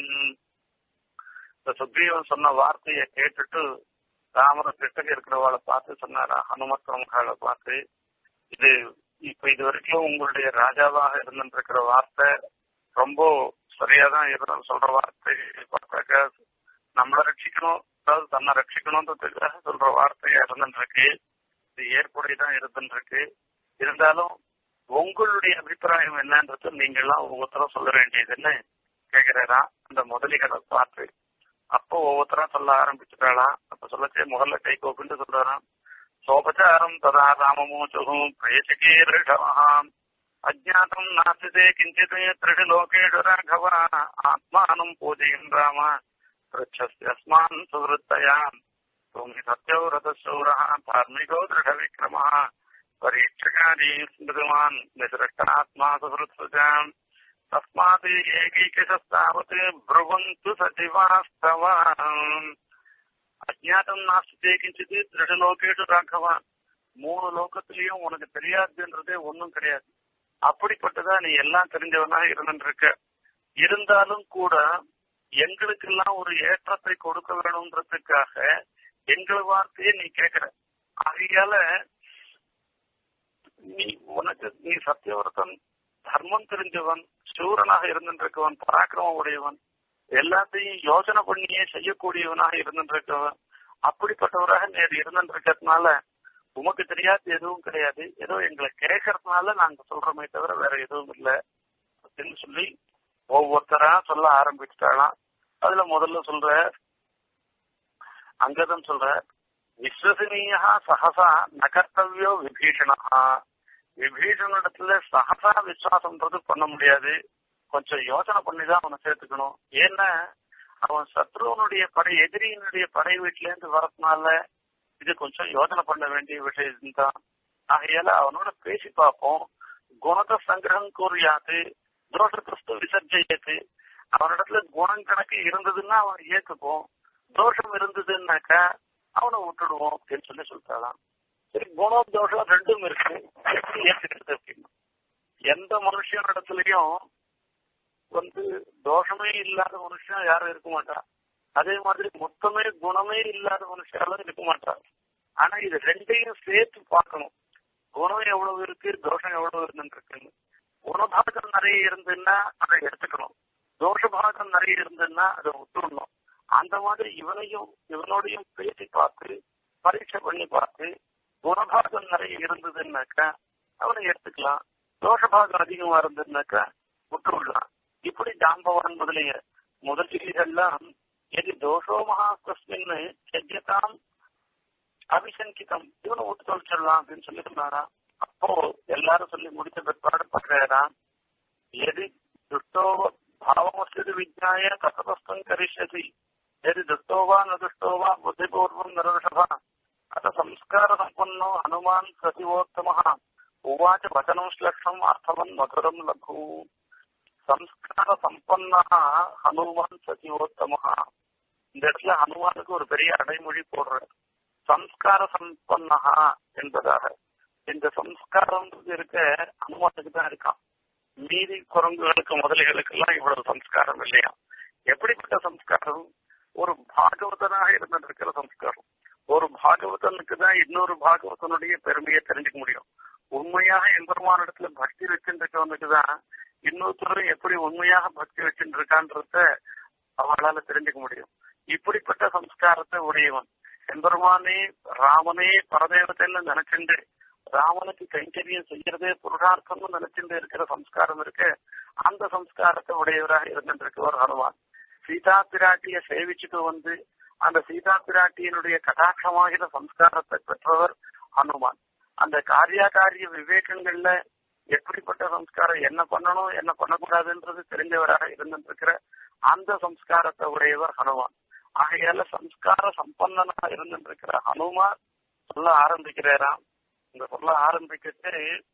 இந்த சுக்ரீவன் சொன்ன வார்த்தையை கேட்டுட்டு ராமர் கிட்டக்க இருக்கிறவாளை பார்த்து சொன்னாரா ஹனுமத் பிரமுகாவை பார்த்து இது இப்ப இது வரைக்கும் உங்களுடைய ராஜாவாக இருந்துருக்கிற வார்த்தை ரொம்ப சரியாதான் இருந்தாலும் சொல்ற வார்த்தை பார்த்தாக்க நம்மளை ரட்சிக்கணும் அதாவது தன்னை ரட்சிக்கணும்ன்றதுக்காக சொல்ற வார்த்தையா இருந்துருக்கு இது ஏற்புடையதான் இருந்துருக்கு இருந்தாலும் உங்களுடைய அபிப்பிராயம் என்னன்றது நீங்க எல்லாம் ஒவ்வொருத்தரும் சொல்ல வேண்டியதுன்னு கேக்குறாரா அந்த முதலிகளை பார்த்து அப்போ ஒவ்வொருத்தரா சொல்ல ஆரம்பிச்சுட்டாளாம் அப்ப சொல்லச்சே முதல்ல கை கோப்பின்னு சொல்றாராம் சோபச்சாரம் ததா ராமமோச்சுகும் பிரயச்சகீர்ஷவாம் அஜாத்தம் நாஸ்திதே கிஞ்சித் திரிலோகேஷு ராഘவ ஆத்மானம் பூஜயன் ராம पृच्छस्यस्मान् सुवृत्तया त्वं हि सत्यव्रतशौरः धार्मिको दृढविक्रमः परीक्षकारी स्मृतिमान् निसृष्टात्मा सुहृत्सुजाम् तस्मात् एकैकशस्तावत् ब्रुवन्तु सचिवास्तव அஜ்ஞாதம் நாஸ்திதே கிஞ்சிது திருடலோகேடு ராகவா மூணு லோகத்திலயும் உனக்கு தெரியாதுன்றதே ஒன்றும் கிடையாது அப்படிப்பட்டதா நீ எல்லாம் தெரிஞ்சவனா இருந்துருக்க இருந்தாலும் கூட எங்களுக்கெல்லாம் ஒரு ஏற்றத்தை கொடுக்க வேணும்ன்றதுக்காக எங்கள் வார்த்தையை நீ கேட்கிற ஆகையால நீ உனக்கு நீ சத்தியவர்த்தன் தர்மம் தெரிஞ்சவன் சூரனாக இருந்துருக்கவன் பராக்கிரமம் உடையவன் எல்லாத்தையும் யோசனை பண்ணியே செய்யக்கூடியவனாக இருந்துருக்கவன் அப்படிப்பட்டவராக நேர் இருந்துருக்கிறதுனால உமக்கு தெரியாது எதுவும் கிடையாது ஏதோ எங்களை கேட்கறதுனால நாங்க சொல்றோமே தவிர வேற எதுவும் இல்லை அப்படின்னு சொல்லி ஒவ்வொருத்தரா சொல்ல ஆரம்பிச்சுட்டாலாம் அதுல முதல்ல சொல்ற அங்கதம் சொல்ற விஸ்வசனீயா சகசா நகர்த்தவியோ விபீஷணா விபீஷணிடத்துல சகசா விசுவாசம்ன்றது பண்ண முடியாது கொஞ்சம் யோசனை பண்ணிதான் அவனை சேர்த்துக்கணும் ஏன்னா அவன் சத்ருவனுடைய படை எதிரியினுடைய படை வீட்டுல இருந்து வரதுனால இது கொஞ்சம் யோசனை பண்ண வேண்டிய விஷயம் தான் ஆகையால அவனோட பேசி பார்ப்போம் குணத சங்கிரகம் கூறியாது தோஷத்தை விசர்ஜயத்து அவனிடத்துல குணம் கணக்கு இருந்ததுன்னா அவன் ஏத்துப்போம் தோஷம் இருந்ததுன்னாக்கா அவனை விட்டுடுவோம் அப்படின்னு சொல்லி சொல்லிட்டாலாம் சரி குணம் தோஷம் ரெண்டும் இருக்கு எப்படி ஏத்துக்கிறது அப்படின்னு எந்த மனுஷனிடத்துலயும் வந்து தோஷமே இல்லாத மனுஷன் யாரும் இருக்க மாட்டா அதே மாதிரி மொத்தமே குணமே இல்லாத மனுஷாலும் இருக்க மாட்டா ஆனா இது ரெண்டையும் சேர்த்து பார்க்கணும் குணம் எவ்வளவு இருக்கு தோஷம் எவ்வளவு இருந்துருக்குன்னு குணபாகம் நிறைய இருந்துன்னா அதை எடுத்துக்கணும் தோஷபாகம் நிறைய இருந்துன்னா அதை விட்டுடணும் அந்த மாதிரி இவனையும் இவனோடையும் பேசி பார்த்து பரீட்சை பண்ணி பார்த்து குணபாகம் நிறைய இருந்ததுன்னாக்கா அவனை எடுத்துக்கலாம் தோஷபாகம் அதிகமா இருந்ததுன்னாக்கா விட்டுவிடலாம் இப்படி ஜாம்பவான் முதலிய முதலீடுகள்லாம் எது தோஷோ மகாஸ்மின் யஜ்யதாம் அபிசங்கிதம் இவனை விட்டு தொலைச்சிடலாம் அப்படின்னு சொல்லி சொன்னாரா அப்போ எல்லாரும் சொல்லி முடிச்ச பிற்பாடு பார்க்கிறாராம் எது दुष्टो भावमस्ति विज्ञाय कथमस्तं करिष्यसि यदि दुष्टो वा न दुष्टो वा बुद्धिपूर्वं नरषभ अथ संस्कारसम्पन्नो हनुमान् सचिवोत्तमः उवाच वचनं श्लक्षम् अर्थवन् मधुरं लघु संस्कारसम्पन्नः हनुमान् सचिवोत्तमः இந்த இடத்துல ஹனுமானுக்கு ஒரு பெரிய அடைமொழி போடுற சம்ஸ்கார சம்பன்னஹா என்பதாக இந்த சம்ஸ்காரம் இருக்க ஹனுமானுக்கு தான் இருக்கான் மீதி குரங்குகளுக்கு முதலைகளுக்கு எல்லாம் இவ்வளவு சம்ஸ்காரம் இல்லையா எப்படிப்பட்ட சம்ஸ்காரம் ஒரு பாகவதனாக இருந்திருக்கிற சம்ஸ்காரம் ஒரு பாகவதனுக்கு தான் இன்னொரு பாகவதனுடைய பெருமையை தெரிஞ்சுக்க முடியும் உண்மையாக எம்பெருமானிடத்துல பக்தி வச்சுருக்கவனுக்கு தான் இன்னொருத்தரும் எப்படி உண்மையாக பக்தி வச்சுட்டு இருக்கான்றத அவளால தெரிஞ்சுக்க முடியும் இப்படிப்பட்ட சம்ஸ்காரத்தை உடையவன் எம்பெருமானே ராமனே பரதேவத்தைன்னு நினைச்சுண்டு ராமனுக்கு கைங்கரியம் செய்யறதே புருஷார்த்தம்னு நினைச்சுட்டு இருக்கிற சம்ஸ்காரம் இருக்கு அந்த சம்ஸ்காரத்தை உடையவராக இருந்திருக்கவர் ஹனுமான் சீதா பிராட்டிய சேவிச்சுட்டு வந்து அந்த சீதா பிராட்டியினுடைய கட்டாட்சமாகிற சம்ஸ்காரத்தை பெற்றவர் ஹனுமான் அந்த காரியாகாரிய விவேகங்கள்ல எப்படிப்பட்ட சம்ஸ்காரம் என்ன பண்ணணும் என்ன பண்ணக்கூடாதுன்றது தெரிஞ்சவராக இருந்திருக்கிற அந்த சம்ஸ்காரத்தை உடையவர் ஹனுமான் ஆகையால சம்ஸ்கார சம்பந்தனா இருந்திருக்கிற ஹனுமான் சொல்ல ஆரம்பிக்கிறாராம் இந்த சொல்ல ஆரம்பிக்கிட்டு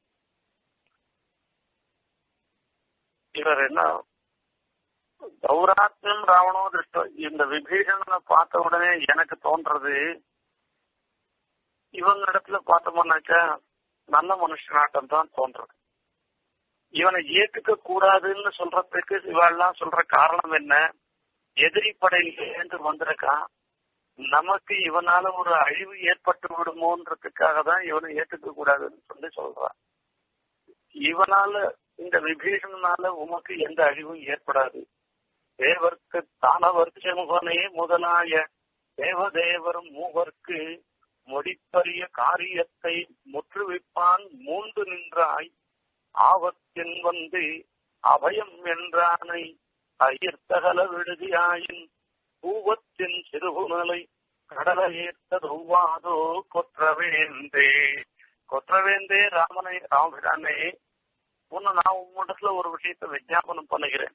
இவர் என்ன கௌராத்தியம் ராவணோ திருஷ்டம் இந்த விபீஷணனை பார்த்த உடனே எனக்கு தோன்றது இவங்க இடத்துல பார்த்தோம்னாக்க நல்ல மனுஷனாட்டம் தான் தோன்றது இவனை ஏத்துக்க கூடாதுன்னு சொல்றதுக்கு இவெல்லாம் சொல்ற காரணம் என்ன எதிரி படையிலேருந்து வந்திருக்கான் நமக்கு இவனால ஒரு அழிவு ஏற்பட்டு விடுமோன்றதுக்காக தான் இவனை ஏத்துக்க கூடாதுன்னு சொல்லி சொல்றான் இவனால இந்த விபீஷணனால உமக்கு எந்த அழிவும் ஏற்படாது தேவர்க்கு தானவர்க்கு முகனே முதலாய தேவதேவர் மூவர்க்கு முடிப்பரிய காரியத்தை முற்றுவிப்பான் மூண்டு நின்றாய் ஆபத்தின் வந்து அபயம் என்றானை அயிர்த்தகல விடுதியாயின் பூவத்தின் சிறுகுமலை கடலை ஏற்றதுவாதோ கொற்றவேந்தே கொற்றவேந்தே ராமனை ராமபிரானே உன்னை நான் உன்னிடத்துல ஒரு விஷயத்த விஜாபனம் பண்ணுகிறேன்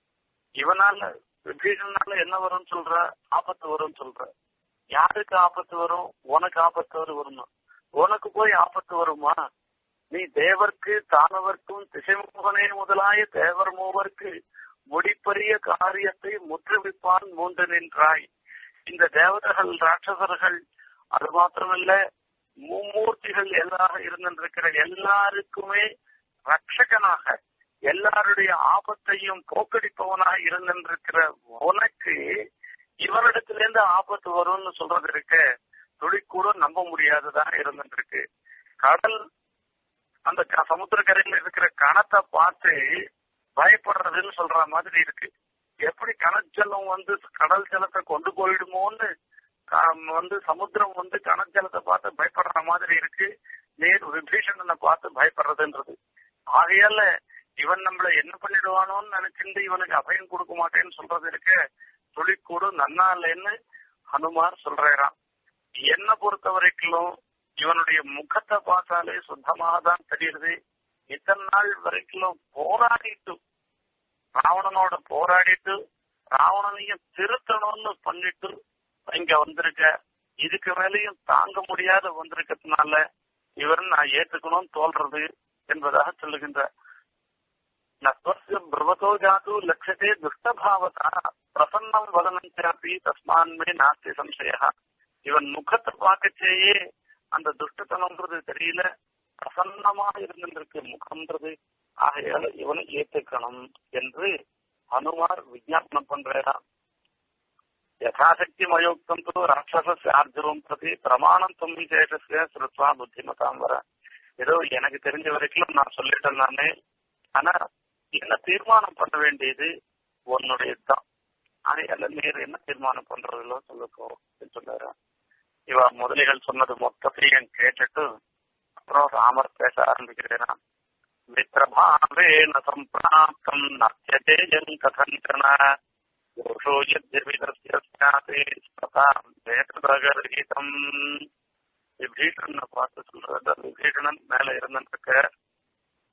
இவனால விபீஷனால என்ன வரும்னு சொல்ற ஆபத்து வரும்னு சொல்ற யாருக்கு ஆபத்து வரும் உனக்கு ஆபத்து வருமா உனக்கு போய் ஆபத்து வருமா நீ தேவர்க்கு தானவர்க்கும் திசைமுகனே முதலாய தேவர் மூவர்க்கு முடிப்பரிய காரியத்தை முற்றுவிப்பான் மூன்று நின்றாய் இந்த தேவதர்கள் ராட்சசர்கள் அது மாத்திரமல்ல மும்மூர்த்திகள் எல்லாரும் இருந்திருக்கிற எல்லாருக்குமே ரட்சகனாக எல்லாருடைய ஆபத்தையும் போக்கடிப்பவனாக இருந்திருக்கிற உனக்கு இவரிடத்திலிருந்து ஆபத்து வரும்னு சொல்றது இருக்க துளிக்கூட நம்ப முடியாததாக இருந்திருக்கு கடல் அந்த சமுத்திரக்கரையில இருக்கிற கணத்தை பார்த்து பயப்படுறதுன்னு சொல்ற மாதிரி இருக்கு எப்படி கணச்சலம் வந்து கடல் ஜலத்தை கொண்டு போயிடுமோன்னு வந்து சமுத்திரம் வந்து கணஜலத்தை பார்த்து பயப்படுற மாதிரி இருக்கு நேர் விபீஷணனை பார்த்து பயப்படுறதுன்றது ஆகையால இவன் நம்மள என்ன பண்ணிடுவானோன்னு நினைச்சிருந்து இவனுக்கு அபயம் கொடுக்க மாட்டேன்னு சொல்றது இருக்க துளிக்கூடு நன்னா இல்லைன்னு ஹனுமார் சொல்றாராம் என்ன பொறுத்த வரைக்கும் இவனுடைய முகத்தை பார்த்தாலே சுத்தமாக தான் தெரியுது இத்தனை நாள் வரைக்கும் போராடிட்டு ராவணனோட போராடிட்டு ராவணனையும் திருத்தணும்னு பண்ணிட்டு இங்க வந்திருக்க இதுக்கு மேலேயும் தாங்க முடியாத வந்திருக்கிறதுனால இவர் நான் ஏத்துக்கணும்னு தோல்றது என்பதாக சொல்லுகின்ற நஸ்வஸ்ய பிரவதோ ஜாது லட்சத்தே துஷ்டபாவதா பிரசன்னம் வதனஞ்சாப்பி தஸ்மான்மே நாஸ்தி சம்சய இவன் முகத்தை பார்க்கச்சேயே அந்த துஷ்டத்தனம்ன்றது தெரியல பிரசன்னமா இருந்திருக்கு முகம்ன்றது ஆகையால இவனை ஏத்துக்கணும் என்று ஹனுமார் விஜாபனம் பண்றாரா யதாசக்தி மயோக்தம் தோ ராட்சசஸ்ய ஆர்ஜவம் பிரதி பிரமாணம் தொம்பி சேஷஸ்ய ஸ்ருத்வா புத்திமதாம் வர ஏதோ எனக்கு தெரிஞ்ச வரைக்கும் நான் சொல்லிட்டேன் நானே ஆனா என்ன தீர்மானம் பண்ண வேண்டியது உன்னுடையதுதான் ஆகையால நீர் என்ன தீர்மானம் பண்றதுல சொல்லுக்கோ சொன்னாரு இவ முதலிகள் சொன்னது மொத்தத்தையும் கேட்டுட்டு அப்புறம் ராமர் பேச ஆரம்பிக்கிறேன் மித்திரபாவேன சம்பிராப்தம் நத்தியதேஜம் கதஞ்சன தோஷோ யத்யபிதஸ்யாதே ஸ்பதாம் வேதபகரகிதம் விபீஷணனை பார்த்து சொல்றது விபீஷணன் மேல இருந்துட்டு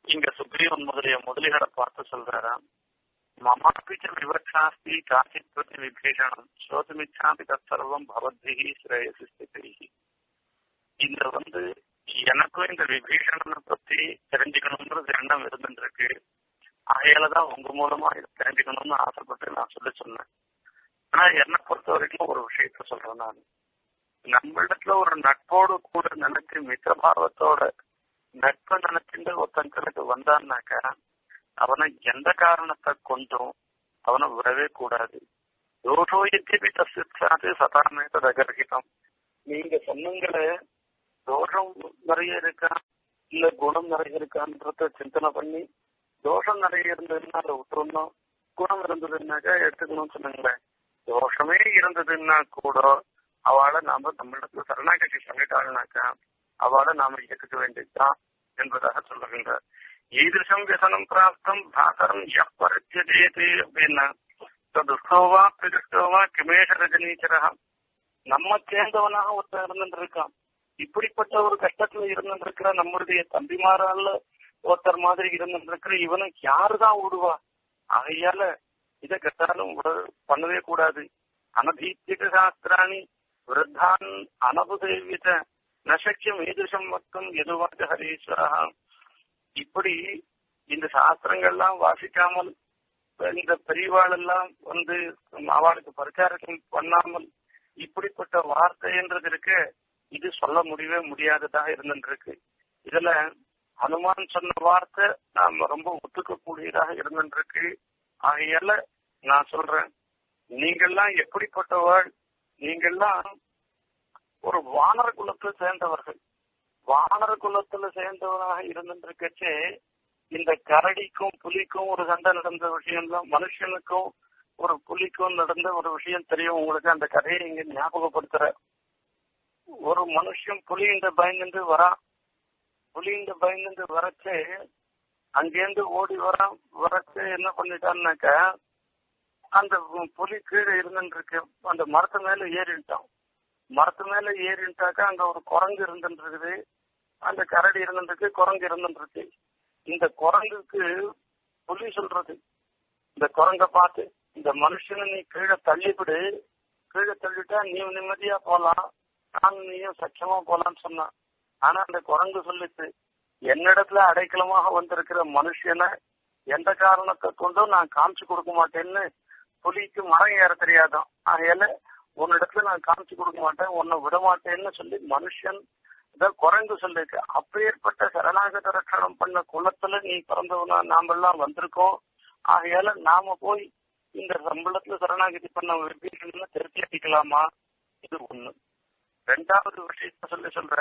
இங்க சுக்ரீவன் முதலிய முதலிகளை பார்த்து சொல்றாராம் மமாபிச்ச விவக்ஷாஸ்தி காசித் பிரதி விபீஷணம் சோதமிச்சாபி தற்சர்வம் பவத்பிகி ஸ்ரேயசி ஸ்திதிகி இந்த வந்து எனக்கும் இந்த விபீஷணனை பத்தி தெரிஞ்சுக்கணும்ன்றது எண்ணம் இருந்துருக்கு ஆகையாலதான் உங்க மூலமா இதை தெரிஞ்சுக்கணும்னு ஆசைப்பட்டு நான் சொல்லி சொன்னேன் ஆனா என்னை பொறுத்த வரைக்கும் ஒரு விஷயத்த சொல்றேன் நான் நம்மளிடத்துல ஒரு நட்போடு கூட நினைச்சு மித்திரபாவத்தோட நட்பை நினைச்சுட்டு ஒருத்தங்களுக்கு வந்தான்னாக்கா அவனை எந்த காரணத்தை கொண்டும் அவனை விடவே கூடாது தோஷோ எத்தி தசிச்சாது சதாமே ததகர்கிதம் நீங்க சொன்னங்களே தோஷம் நிறைய இருக்கா இல்ல குணம் நிறைய இருக்கான்றத சிந்தனை பண்ணி தோஷம் நிறைய இருந்ததுன்னா அதை விட்டுருந்தோம் குணம் இருந்ததுன்னாக்கா எடுத்துக்கணும்னு சொன்னீங்களேன் தோஷமே இருந்ததுன்னா கூட அவளை நாம நம்மளிடத்துல சரணாகதி பண்ணிட்டாள்னாக்கா அவளை நாம ஏற்றுக்க வேண்டியதுதான் என்பதாக சொல்லுகின்றார் ஈதிருஷம் விசனம் பிராப்தம் பாசரம் எப்பரிச்சதேது அப்படின்னா துஷ்டோவா பிரதிஷ்டோவா கிமேஷ ரஜனீச்சரா நம்ம சேர்ந்தவனாக ஒருத்தன் இருந்துட்டு இருக்கான் இப்படிப்பட்ட ஒரு கஷ்டத்துல இருந்துட்டு இருக்கிற நம்மளுடைய தம்பிமாரால ஒருத்தர் மாதிரி இருந்துட்டு இருக்கிற இவனை யாருதான் விடுவா ஆகையால இதை கட்டாலும் விட பண்ணவே கூடாது அனதீத்திக சாஸ்திராணி விருத்தான் அனபுதேவித நசக்கியம் ஏதுஷம் மட்டும் எதுவாக ஹரீஸ்வரா இப்படி இந்த சாஸ்திரங்கள்லாம் வாசிக்காமல் இந்த பெரியவாள் எல்லாம் வந்து அவளுக்கு பிரச்சாரம் பண்ணாமல் இப்படிப்பட்ட வார்த்தைன்றது இருக்கு இது சொல்ல முடியவே முடியாததாக இருந்துருக்கு இதுல ஹனுமான் சொன்ன வார்த்தை நாம ரொம்ப ஒத்துக்கக்கூடியதாக இருந்துருக்கு ஆகையால நான் சொல்றேன் நீங்கள்லாம் எப்படிப்பட்டவள் நீங்கள்லாம் ஒரு வானர குலத்தை சேர்ந்தவர்கள் வானர குலத்துல சேர்ந்தவராக இருந்துருக்கச்சே இந்த கரடிக்கும் புலிக்கும் ஒரு சண்டை நடந்த விஷயம் தான் மனுஷனுக்கும் ஒரு புலிக்கும் நடந்த ஒரு விஷயம் தெரியும் உங்களுக்கு அந்த கதையை இங்க ஞாபகப்படுத்துற ஒரு மனுஷன் புலிஇந்த பயந்துட்டு வரான் புலிந்த பயந்துட்டு வரச்சே அங்கேருந்து ஓடி வரான் வரச்சு என்ன பண்ணிட்டான்னாக்க அந்த புலி கீழே இருந்துட்டு இருக்கு அந்த மரத்து மேல ஏறிட்டான் மரத்து மேல ஏறிட்டாக்கா அங்க ஒரு குரங்கு இருந்துட்டு இருக்குது அந்த கரடி இருந்துருக்கு குரங்கு இருந்துருக்கு இந்த குரங்குக்கு புலி சொல்றது இந்த குரங்க பார்த்து இந்த மனுஷனை நீ கீழே தள்ளிவிடு கீழே தள்ளிட்டா நீ நிம்மதியா போலாம் நான் நீயும் சட்சமா போலான்னு சொன்னான் ஆனா அந்த குரங்கு சொல்லிச்சு என்னிடத்துல அடைக்கலமாக வந்திருக்கிற மனுஷனை எந்த காரணத்தை கொண்டும் நான் காமிச்சு கொடுக்க மாட்டேன்னு புலிக்கு மரம் ஏற தெரியாதான் ஆகையால உன்னிடத்துல நான் காமிச்சு கொடுக்க மாட்டேன் உன்னை விட மாட்டேன்னு சொல்லி மனுஷன் இதான் குரங்கு சொல்லிருக்கு அப்பேற்பட்ட சரணாகத ரட்சணம் பண்ண குலத்துல நீ பிறந்தவனா நாமெல்லாம் வந்திருக்கோம் ஆகையால நாம போய் இந்த சம்பளத்துல சரணாகதி பண்ண விபீஷன் திருப்தி அடிக்கலாமா இது ஒண்ணு ரெண்டாவது விஷயத்த சொல்லி சொல்ற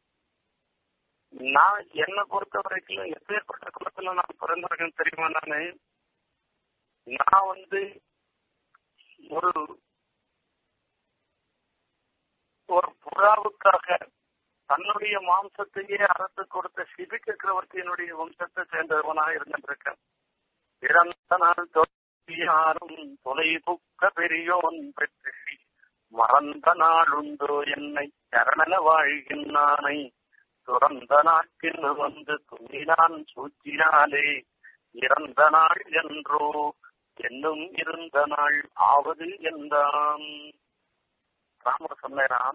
நான் என்னை பொறுத்த வரைக்கும் எப்பேற்பட்ட குலத்துல நான் பிறந்திருக்கேன் தெரியுமா நானு நான் வந்து ஒரு ஒரு புறாவுக்காக தன்னுடைய மாம்சத்தையே அரசு கொடுத்த சிபி சக்கரவர்த்தியினுடைய வம்சத்தை சேர்ந்தவனாக இருந்திருக்கேன் இறந்த நாள் யாரும் தொலை புக்க பெரியோன் பெற்றி மறந்த நாளுண்டோ என்னை சரணன வாழ்கின்றானை துறந்த நாட்கில் வந்து துணினான் சூச்சினாலே இறந்த நாள் என்றோ என்னும் இருந்த நாள் ஆவது என்றான் ராமர் சொன்னாராம்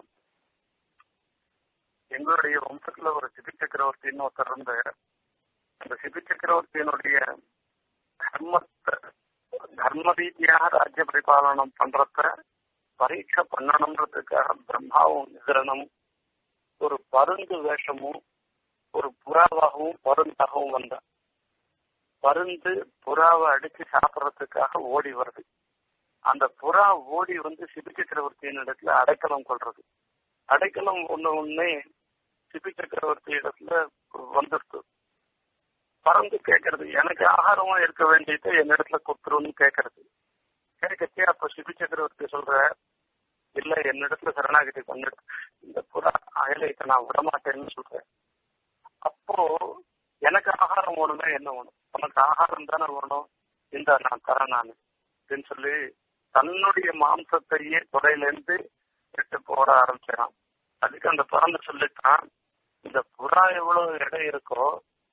எங்களுடைய வம்சத்துல ஒரு சிபி சக்கரவர்த்தின்னு ஒருத்தர் இருந்த அந்த சிபி சக்கரவர்த்தியினுடைய தர்மத்தை தர்ம ரீதியாக ராஜ்ய பரிபாலனம் பண்றத பரீட்சை பண்ணணுன்றதுக்காக பிரம்மாவும் இந்திரனும் ஒரு பருந்து வேஷமும் ஒரு புறாவாகவும் பருந்தாகவும் வந்த பருந்து புறாவை அடிச்சு சாப்பிடறதுக்காக ஓடி வருது அந்த புறா ஓடி வந்து சிபி சக்கரவர்த்தியின் இடத்துல அடைக்கலம் கொள்றது அடைக்கலம் ஒண்ணு ஒன்னே சிபி சக்கரவர்த்தி இடத்துல வந்துடுது பறந்து கேட்கறது எனக்கு ஆகாரமா இருக்க வேண்டியது என்னிடத்துல கொடுத்துருன்னு கேட்கறது கேட்கச்சே அப்ப சிபி சக்கரவர்த்தி சொல்ற இல்ல என்னிடத்துல சரணாகதி பண்ணிடு இந்த புறா அயலைக்கு நான் விடமாட்டேன்னு சொல்றேன் அப்போ எனக்கு ஆகாரம் வேணும்னா என்ன வேணும் உனக்கு ஆகாரம் தானே வேணும் இந்த நான் தரேன் நான் அப்படின்னு சொல்லி தன்னுடைய மாம்சத்தையே துறையிலேருந்து விட்டு போட ஆரம்பிச்சான் அதுக்கு அந்த பிறந்து சொல்லிட்டான் இந்த புறா எவ்வளவு எடை இருக்கோ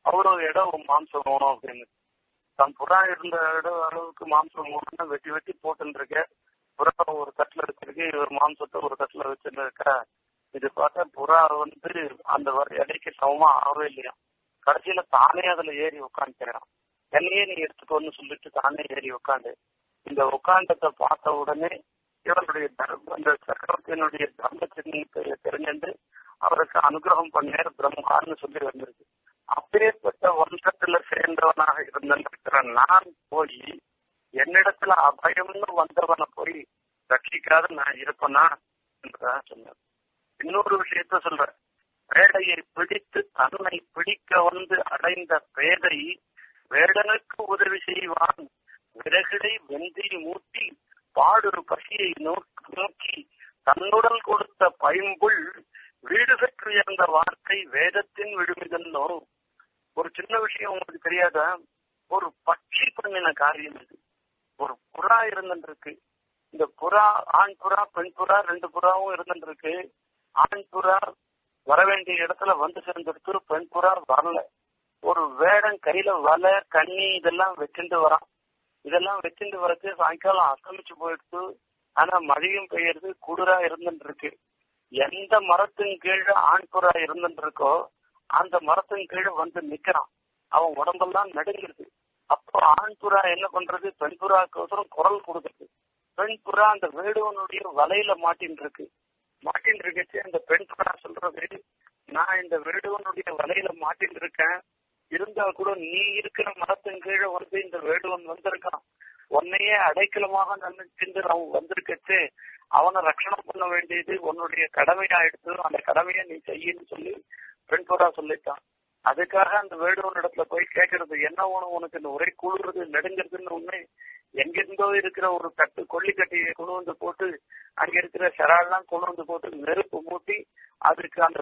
அவ்வளவு இடம் மாம்சம் வேணும் அப்படின்னு தன் புறா இருந்த இடம் அளவுக்கு மாம்சம் வேணும்னு வெட்டி வெட்டி போட்டுருக்க புறா ஒரு தட்டுல வச்சிருக்கு இவர் மாம்சத்தை ஒரு தட்டுல வச்சிருக்கா இது பார்த்தா புறா வந்து அந்த எடைக்கு சமமா ஆகவே இல்லையா கடைசியில தானே அதுல ஏறி உட்காந்துக்கிறான் என்னையே நீ எடுத்துக்கோன்னு சொல்லிட்டு தானே ஏறி உட்காந்து இந்த உட்காண்டத்தை பார்த்த உடனே இவருடைய தர்ம அந்த சக்கரவர்த்தியினுடைய தர்ம சின்னத்தை தெரிஞ்சு அவருக்கு அனுகிரகம் பண்ணேர் பிரம்மான்னு சொல்லி வந்திருக்கு அப்பேற்பட்ட வம்சத்துல சேர்ந்தவனாக இருந்திருக்கிற நான் போய் என்னிடத்துல அபயம்னு வந்தவனை போய் ரட்சிக்காத நான் இருப்பேனா என்றுதான் சொன்னேன் இன்னொரு விஷயத்த சொல்றேன் வேடையை பிடித்து தன்னை பிடிக்க வந்து அடைந்த பேதை வேடனுக்கு உதவி செய்வான் விறகிடை வெந்தில் மூட்டி பாடொரு பசியை நோக்கி தன்னுடன் கொடுத்த பைம்புள் வீடு பெற்றுயர்ந்த வார்த்தை வேதத்தின் விடுமிதன்னோ ஒரு சின்ன விஷயம் உங்களுக்கு தெரியாதா ஒரு பட்சி பண்ணின காரியம் இது ஒரு புறா இருந்துருக்கு இந்த புறா ஆண் புறா பெண் புறா ரெண்டு புறாவும் இருந்துருக்கு ஆண் புறா வர வேண்டிய இடத்துல வந்து சேர்ந்துருக்கு பெண் புறா வரல ஒரு வேடன் கையில வலை கண்ணி இதெல்லாம் வச்சுட்டு வரான் இதெல்லாம் வச்சுட்டு வரது சாயங்காலம் அஸ்தமிச்சு போயிடுச்சு ஆனா மழையும் பெய்யறது குளிரா இருந்துட்டு இருக்கு எந்த மரத்தின் கீழே ஆண் புறா இருந்துட்டு இருக்கோ அந்த மரத்தின் கீழே வந்து நிக்கிறான் அவன் உடம்பெல்லாம் நடுங்கிருது அப்போ ஆண் புறா என்ன பண்றது பெண் புறாக்கோசரம் குரல் கொடுக்குறது பெண் புறா அந்த வேடுவனுடைய வலையில மாட்டின் இருக்கு மாட்டின் இருக்கச்சு அந்த பெண் புறா சொல்றது நான் இந்த வேடுவனுடைய வலையில மாட்டின் இருக்கேன் இருந்தா கூட நீ இருக்கிற மரத்தின் கீழே வந்து இந்த வேடுவன் வந்திருக்கான் உன்னையே அடைக்கலமாக நினைச்சிருந்து அவன் வந்திருக்கச்சு அவனை ரட்சணம் பண்ண வேண்டியது உன்னுடைய கடமையாயிடுத்து அந்த கடமையை நீ செய்யன்னு சொல்லி பெண் புறா சொல்லிட்டான் அதுக்காக அந்த வேடுவன் இடத்துல போய் கேட்கறது என்ன வேணும் உனக்கு இந்த ஒரே குளிர்றது நெடுங்கிறதுன்னு ஒண்ணு எங்கிருந்தோ இருக்கிற ஒரு தட்டு கொல்லிக்கட்டியை கொண்டு வந்து போட்டு அங்க இருக்கிற செரால்லாம் கொண்டு வந்து போட்டு நெருப்பு மூட்டி அதுக்கு அந்த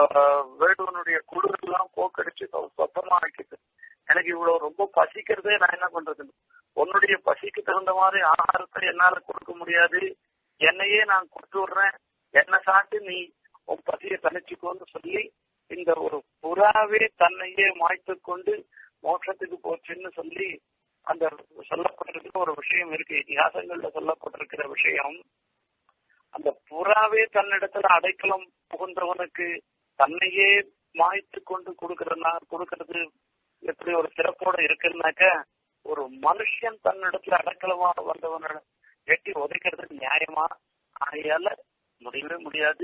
வேடுவனுடைய குளிர் எல்லாம் போக்கடிச்சு சொத்தமா வைக்குது எனக்கு இவ்வளவு ரொம்ப பசிக்கிறதே நான் என்ன பண்றது உன்னுடைய பசிக்கு தகுந்த மாதிரி ஆகாரத்தை என்னால கொடுக்க முடியாது என்னையே நான் கொடுத்து விடுறேன் என்ன சாப்பிட்டு நீ உன் பசியை தனிச்சுக்கோன்னு சொல்லி இந்த ஒரு புறாவே தன்னையே மாய்த்து கொண்டு மோட்சத்துக்கு போச்சுன்னு சொல்லி அந்த சொல்லப்பட்டிருக்கிற ஒரு விஷயம் இருக்கு இதிகாசங்கள்ல சொல்லப்பட்டிருக்கிற விஷயம் அந்த புறாவே தன்னிடத்துல அடைக்கலம் புகுந்தவனுக்கு தன்னையே மாய்த்து கொண்டு கொடுக்கறதுனா கொடுக்கறது எப்படி ஒரு சிறப்போட இருக்குன்னாக்க ஒரு மனுஷன் தன்னிடத்துல அடைக்கலமா வந்தவன எட்டி உதைக்கிறது நியாயமா ஆகையால முடியவே முடியாது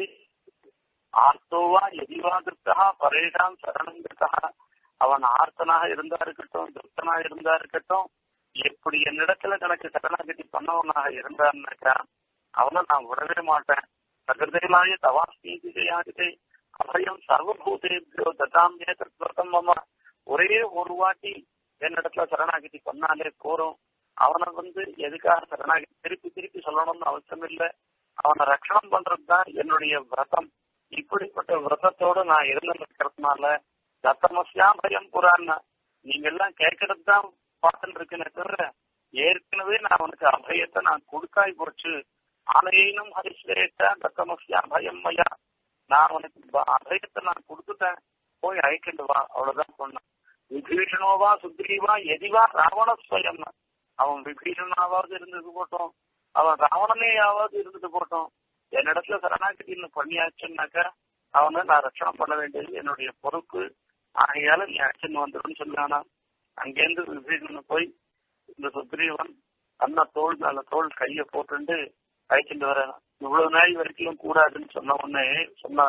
ஆர்த்தோவா எதிவாதிருத்தா பரேஷாம் சரணங்கிருத்தா அவன் ஆர்த்தனாக இருந்தா இருக்கட்டும் திருப்தனாக இருந்தா இருக்கட்டும் எப்படி என்னிடத்துல தனக்கு சரணாகதி பண்ணவனாக இருந்தான்னாக்கா அவனை நான் விடவே மாட்டேன் பிரகிருதிகளாய தவாஸ்மீதிகையாகிதே அபயம் சர்வபூதேபியோ ததாமியே தத்வர்த்தம் மம ஒரே ஒரு வாட்டி என்னிடத்துல சரணாகதி பண்ணாலே போறோம் அவனை வந்து எதுக்காக சரணாகதி திருப்பி திருப்பி சொல்லணும்னு அவசியம் இல்லை அவனை ரட்சணம் பண்றதுதான் என்னுடைய விரதம் இப்படிப்பட்ட விரதத்தோட நான் இருந்திருக்கிறதுனால தத்தமசியா பயம் புறான்னா நீங்க எல்லாம் கேட்கறது தான் பார்த்துட்டு இருக்கேனே தவிர ஏற்கனவே நான் அவனுக்கு அபயத்தை நான் கொடுக்காய் போச்சு ஆனையினும் ஹரிஸ்லேட்டா தத்தமசியா பயம் மையா நான் அவனுக்கு அபயத்தை நான் கொடுத்துட்டேன் போய் அழைக்கிட்டு வா அவ்வளவுதான் சொன்னேன் விபீஷணோவா சுக்ரீவா எதிவா ராவண ஸ்வயம் அவன் விபீஷணாவது இருந்தது போட்டோம் அவன் ராவணனேயாவது இருந்துட்டு போட்டோம் என்னிடத்துல சரணாகதி இன்னும் பண்ணியாச்சுன்னாக்கா அவனை நான் ரட்சணம் பண்ண வேண்டியது என்னுடைய பொறுப்பு ஆகையால நீ அழைச்சின்னு வந்துடும் சொன்னானா அங்கேருந்து விபீஷணன் போய் இந்த சுக்ரீவன் அண்ணா தோல் மேல தோல் கைய போட்டுண்டு அழைச்சிட்டு வரேன் இவ்வளவு நாள் வரைக்கும் கூடாதுன்னு சொன்ன உடனே சொன்ன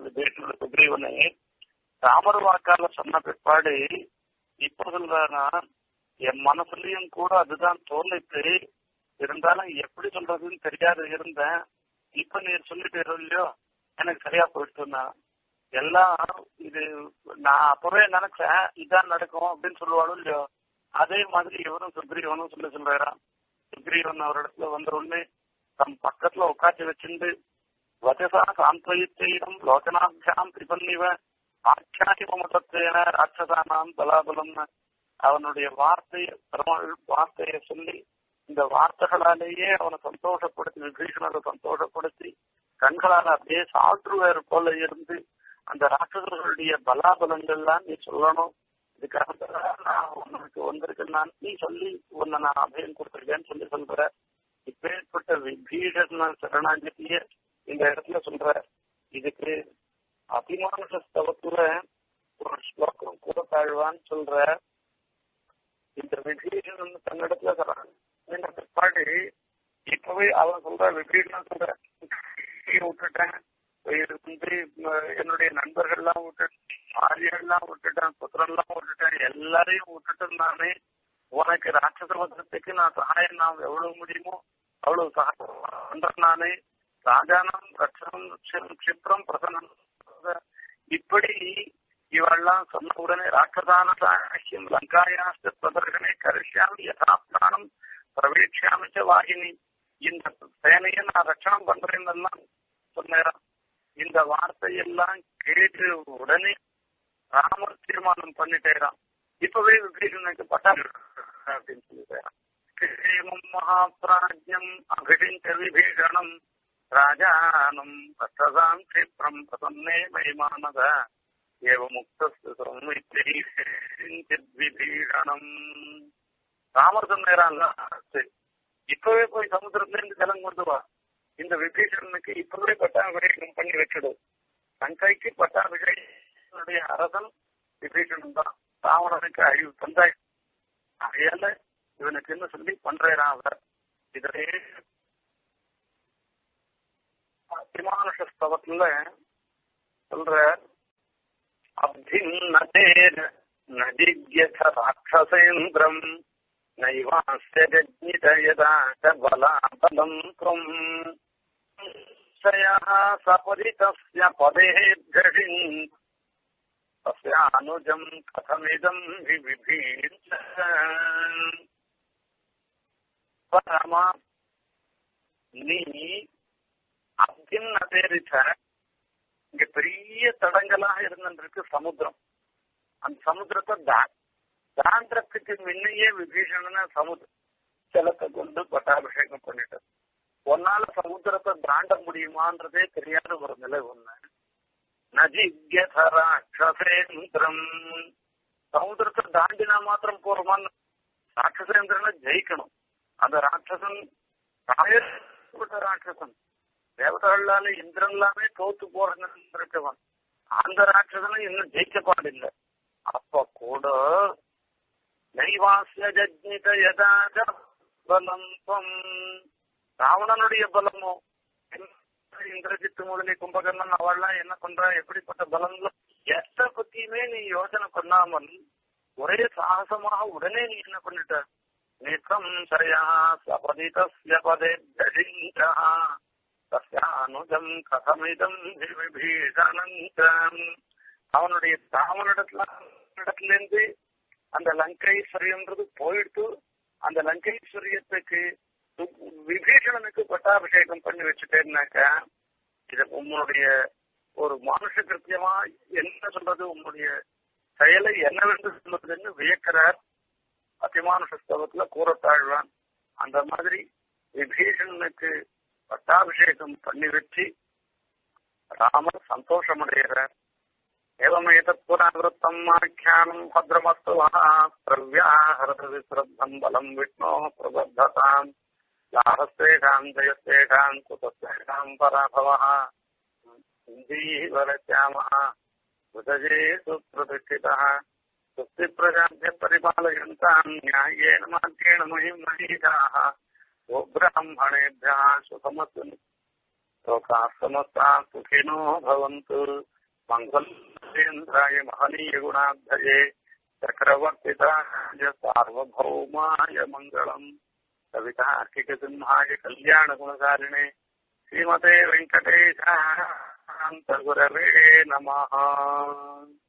சுக்ரீவனே ராமர் வாக்கால சொன்ன பிற்பாடு இப்ப சொல்றானா என் மனசுலயும் கூட அதுதான் தோணிட்டு இருந்தாலும் எப்படி சொல்றதுன்னு தெரியாது இருந்தேன் இப்ப நீர் சொல்லிட்டு இல்லையோ எனக்கு சரியா போயிட்டு எல்லாம் இது நான் அப்பவே நினைச்சேன் இதான் நடக்கும் அப்படின்னு சொல்லுவாலும் இல்லையோ அதே மாதிரி இவரும் சுக்ரீவனும் சொல்ல சொல்றாராம் சுக்ரீவன் அவர் இடத்துல வந்த உடனே தம் பக்கத்துல உட்காந்து வச்சிருந்து வஜசா சாந்தயித்தேயம் லோகனாபியாம் திபன்னிவ ஆட்சியாகி மமதத்தேன ராட்சசானாம் பலாபலம்னு அவனுடைய வார்த்தைய பெருமாள் வார்த்தைய சொல்லி இந்த வார்த்தைகளாலேயே அவனை சந்தோஷப்படுத்தி விபீஷணரை சந்தோஷப்படுத்தி கண்களால் அப்படியே சாற்றுவேர் போல இருந்து அந்த ராட்சசர்களுடைய பலாபலங்கள்லாம் நீ சொல்லணும் இதுக்காக நான் உனக்கு வந்திருக்கேன் நான் நீ சொல்லி உன்னை நான் அபயம் கொடுத்துருக்கேன்னு சொல்லி சொல்ற இப்பேற்பட்ட விபீடன சரணாகதிய இந்த இடத்துல சொல்ற இதுக்கு அபிமானுஷ ஸ்தவத்துல ஒரு ஸ்லோகம் கூட தாழ்வான்னு சொல்ற இந்த விபீஷன் தன்னிடத்துல சரண பிற்பாடு இப்பவே அவன் சொல்ற விபீஷன் சொல்ற விட்டுட்டேன் வந்து என்னுடைய நண்பர்கள்லாம் விட்டுட்டேன் ஆரியெல்லாம் விட்டுட்டேன் புத்திரன்லாம் விட்டுட்டேன் எல்லாரையும் விட்டுட்டு நானே உனக்கு ராட்சச வதத்துக்கு நான் சகாயம் நான் எவ்வளவு முடியுமோ அவ்வளவு சகாயம் பண்றேன் நானே ராஜானம் ரட்சணம் கஷிப்ரம் பிரசனம் இப்படி இவெல்லாம் சொன்ன உடனே ராட்சதான சாட்சியம் லங்காயாஸ்து பிரதர்கனை கரிஷ்யாமி யதாப்தானம் பிரவேட்சாமிச்ச வாகினி இந்த சேனையை நான் ரட்சணம் பண்றேன்னு சொன்னேன் இந்த வார்த்தையெல்லாம் கேட்டு உடனே ராமர் தீர்மானம் பண்ணிட்டேரான் இப்பவே விபீஷனுக்கு பட்டம் அப்படின்னு சொல்லிட்டேரான் மகாபிராஜ்யம் அபிஷிஞ்ச விபீஷணம் ராஜானம் ரத்ததாம் கஷிப்ரம் பிரசன்னே மயமானத ஏவ முக்திபீஷணம் ராமர் சொன்னேரான்ல இப்பவே போய் சமுத்திரத்துல இருந்து ஜலம் கொண்டு வா இந்த விபீஷணனுக்கு இப்பவே பட்டாபிஷேகம் பண்ணி வச்சிடும் லங்கைக்கு பட்டாபிஷேகனுடைய அரசன் விபீஷணன் தான் ராவணனுக்கு அழிவு தந்தாய் அதையால இவனுக்கு என்ன சொல்லி பண்றேன் அவர் இதே அத்திமானுஷஸ்தவத்துல சொல்ற அப்தின்னதேன நதிக்யத ராட்சசேந்திரம் நைவாஸ்ய ஜஜ்ஞித யதா ச பலாபலம் त्वम् संशयः सपरितस्य पदेभ्यषिन् तस्यानुजम् कथमिदम् विविभीष பரமா நீ அப்படின்னு பேரிச்ச இங்க பெரிய தடங்களாக இருந்திருக்கு சமுத்திரம் அந்த சமுத்திரத்தை தாண்டத்துக்கு முன்னையே விபீஷணன சமுத்திர ஜலத்தை கொண்டு பட்டாபிஷேகம் பண்ணிட்டு ஒன்னால சமுத்திரத்தை தாண்ட முடியுமான்றதே தெரியாத ஒரு நிலை ஒண்ணு நஜிகேந்திரம் சமுத்திரத்தை தாண்டினா மாத்திரம் போறோமான்னு ராட்சசேந்திரனை ஜெயிக்கணும் அந்த ராட்சசன் ராயப்பட்ட ராட்சசன் தேவதைகளால இந்திரன்லாமே தோத்து போறன்னு இருக்கவன் அந்த ராட்சசனை இன்னும் ஜெயிக்க பாடில்லை அப்ப கூட நைவாசிய ஜஜ்னித யதாஜ பலம் ராவணனுடைய பலமோ இந்திரஜித்து முதலி கும்பகர்ணன் அவள்லாம் என்ன பண்றா எப்படிப்பட்ட பலங்களோ எத்த பத்தியுமே நீ யோசனை பண்ணாமல் ஒரே சாகசமாக உடனே நீ என்ன பண்ணிட்ட நிசம்சயா சபதிதஸ்ய பதே தடிஞ்சா தஸ்யானுஜம் கதமிதம் விபீஷணந்தம் அவனுடைய ராவனிடத்துல இடத்துல இருந்து அந்த லங்கைஸ்வரியன்றது போயிடுத்து அந்த லங்கைஸ்வரியத்துக்கு விபீஷணனுக்கு பட்டாபிஷேகம் பண்ணி வச்சுட்டேன்னாக்க இது உங்களுடைய ஒரு மனுஷ கிருத்தியமா என்ன சொல்றது உங்களுடைய செயலை என்னவென்று சொல்வதுன்னு வியக்கிறார் அத்திமானுஷ ஸ்தவத்துல கூறத்தாழ்வான் அந்த மாதிரி விபீஷணனுக்கு பட்டாபிஷேகம் பண்ணி வச்சு ராமர் சந்தோஷமடைகிறார் एवमेतत् पुरावृत्तम् आख्यानम् भद्रमस्तु प्रव्याहरतविश्रद्धम् बलम् विष्णोः प्रबद्धताम् लाभस्तेषाम् जयस्तेषाम् कुतस्तेषाम् पराभवः इन्दीवरश्यामः हृदये सुप्रतिष्ठितः सुप्तिप्रजाभ्य परिपालयन्ताम् न्याय्येन मार्गेण महिम् महीषाः गोब्राह्मणेभ्यः सुखमस्तु लोकाः समस्ताः सुखिनो भवन्तु मङ्गलेन्द्राय महनीयगुणाब्धये चक्रवर्तिताय सार्वभौमाय मङ्गलम् कवितार्किकसिंहाय कल्याणगुणकारिणे श्रीमते वेङ्कटेशान्तगुरवे नमः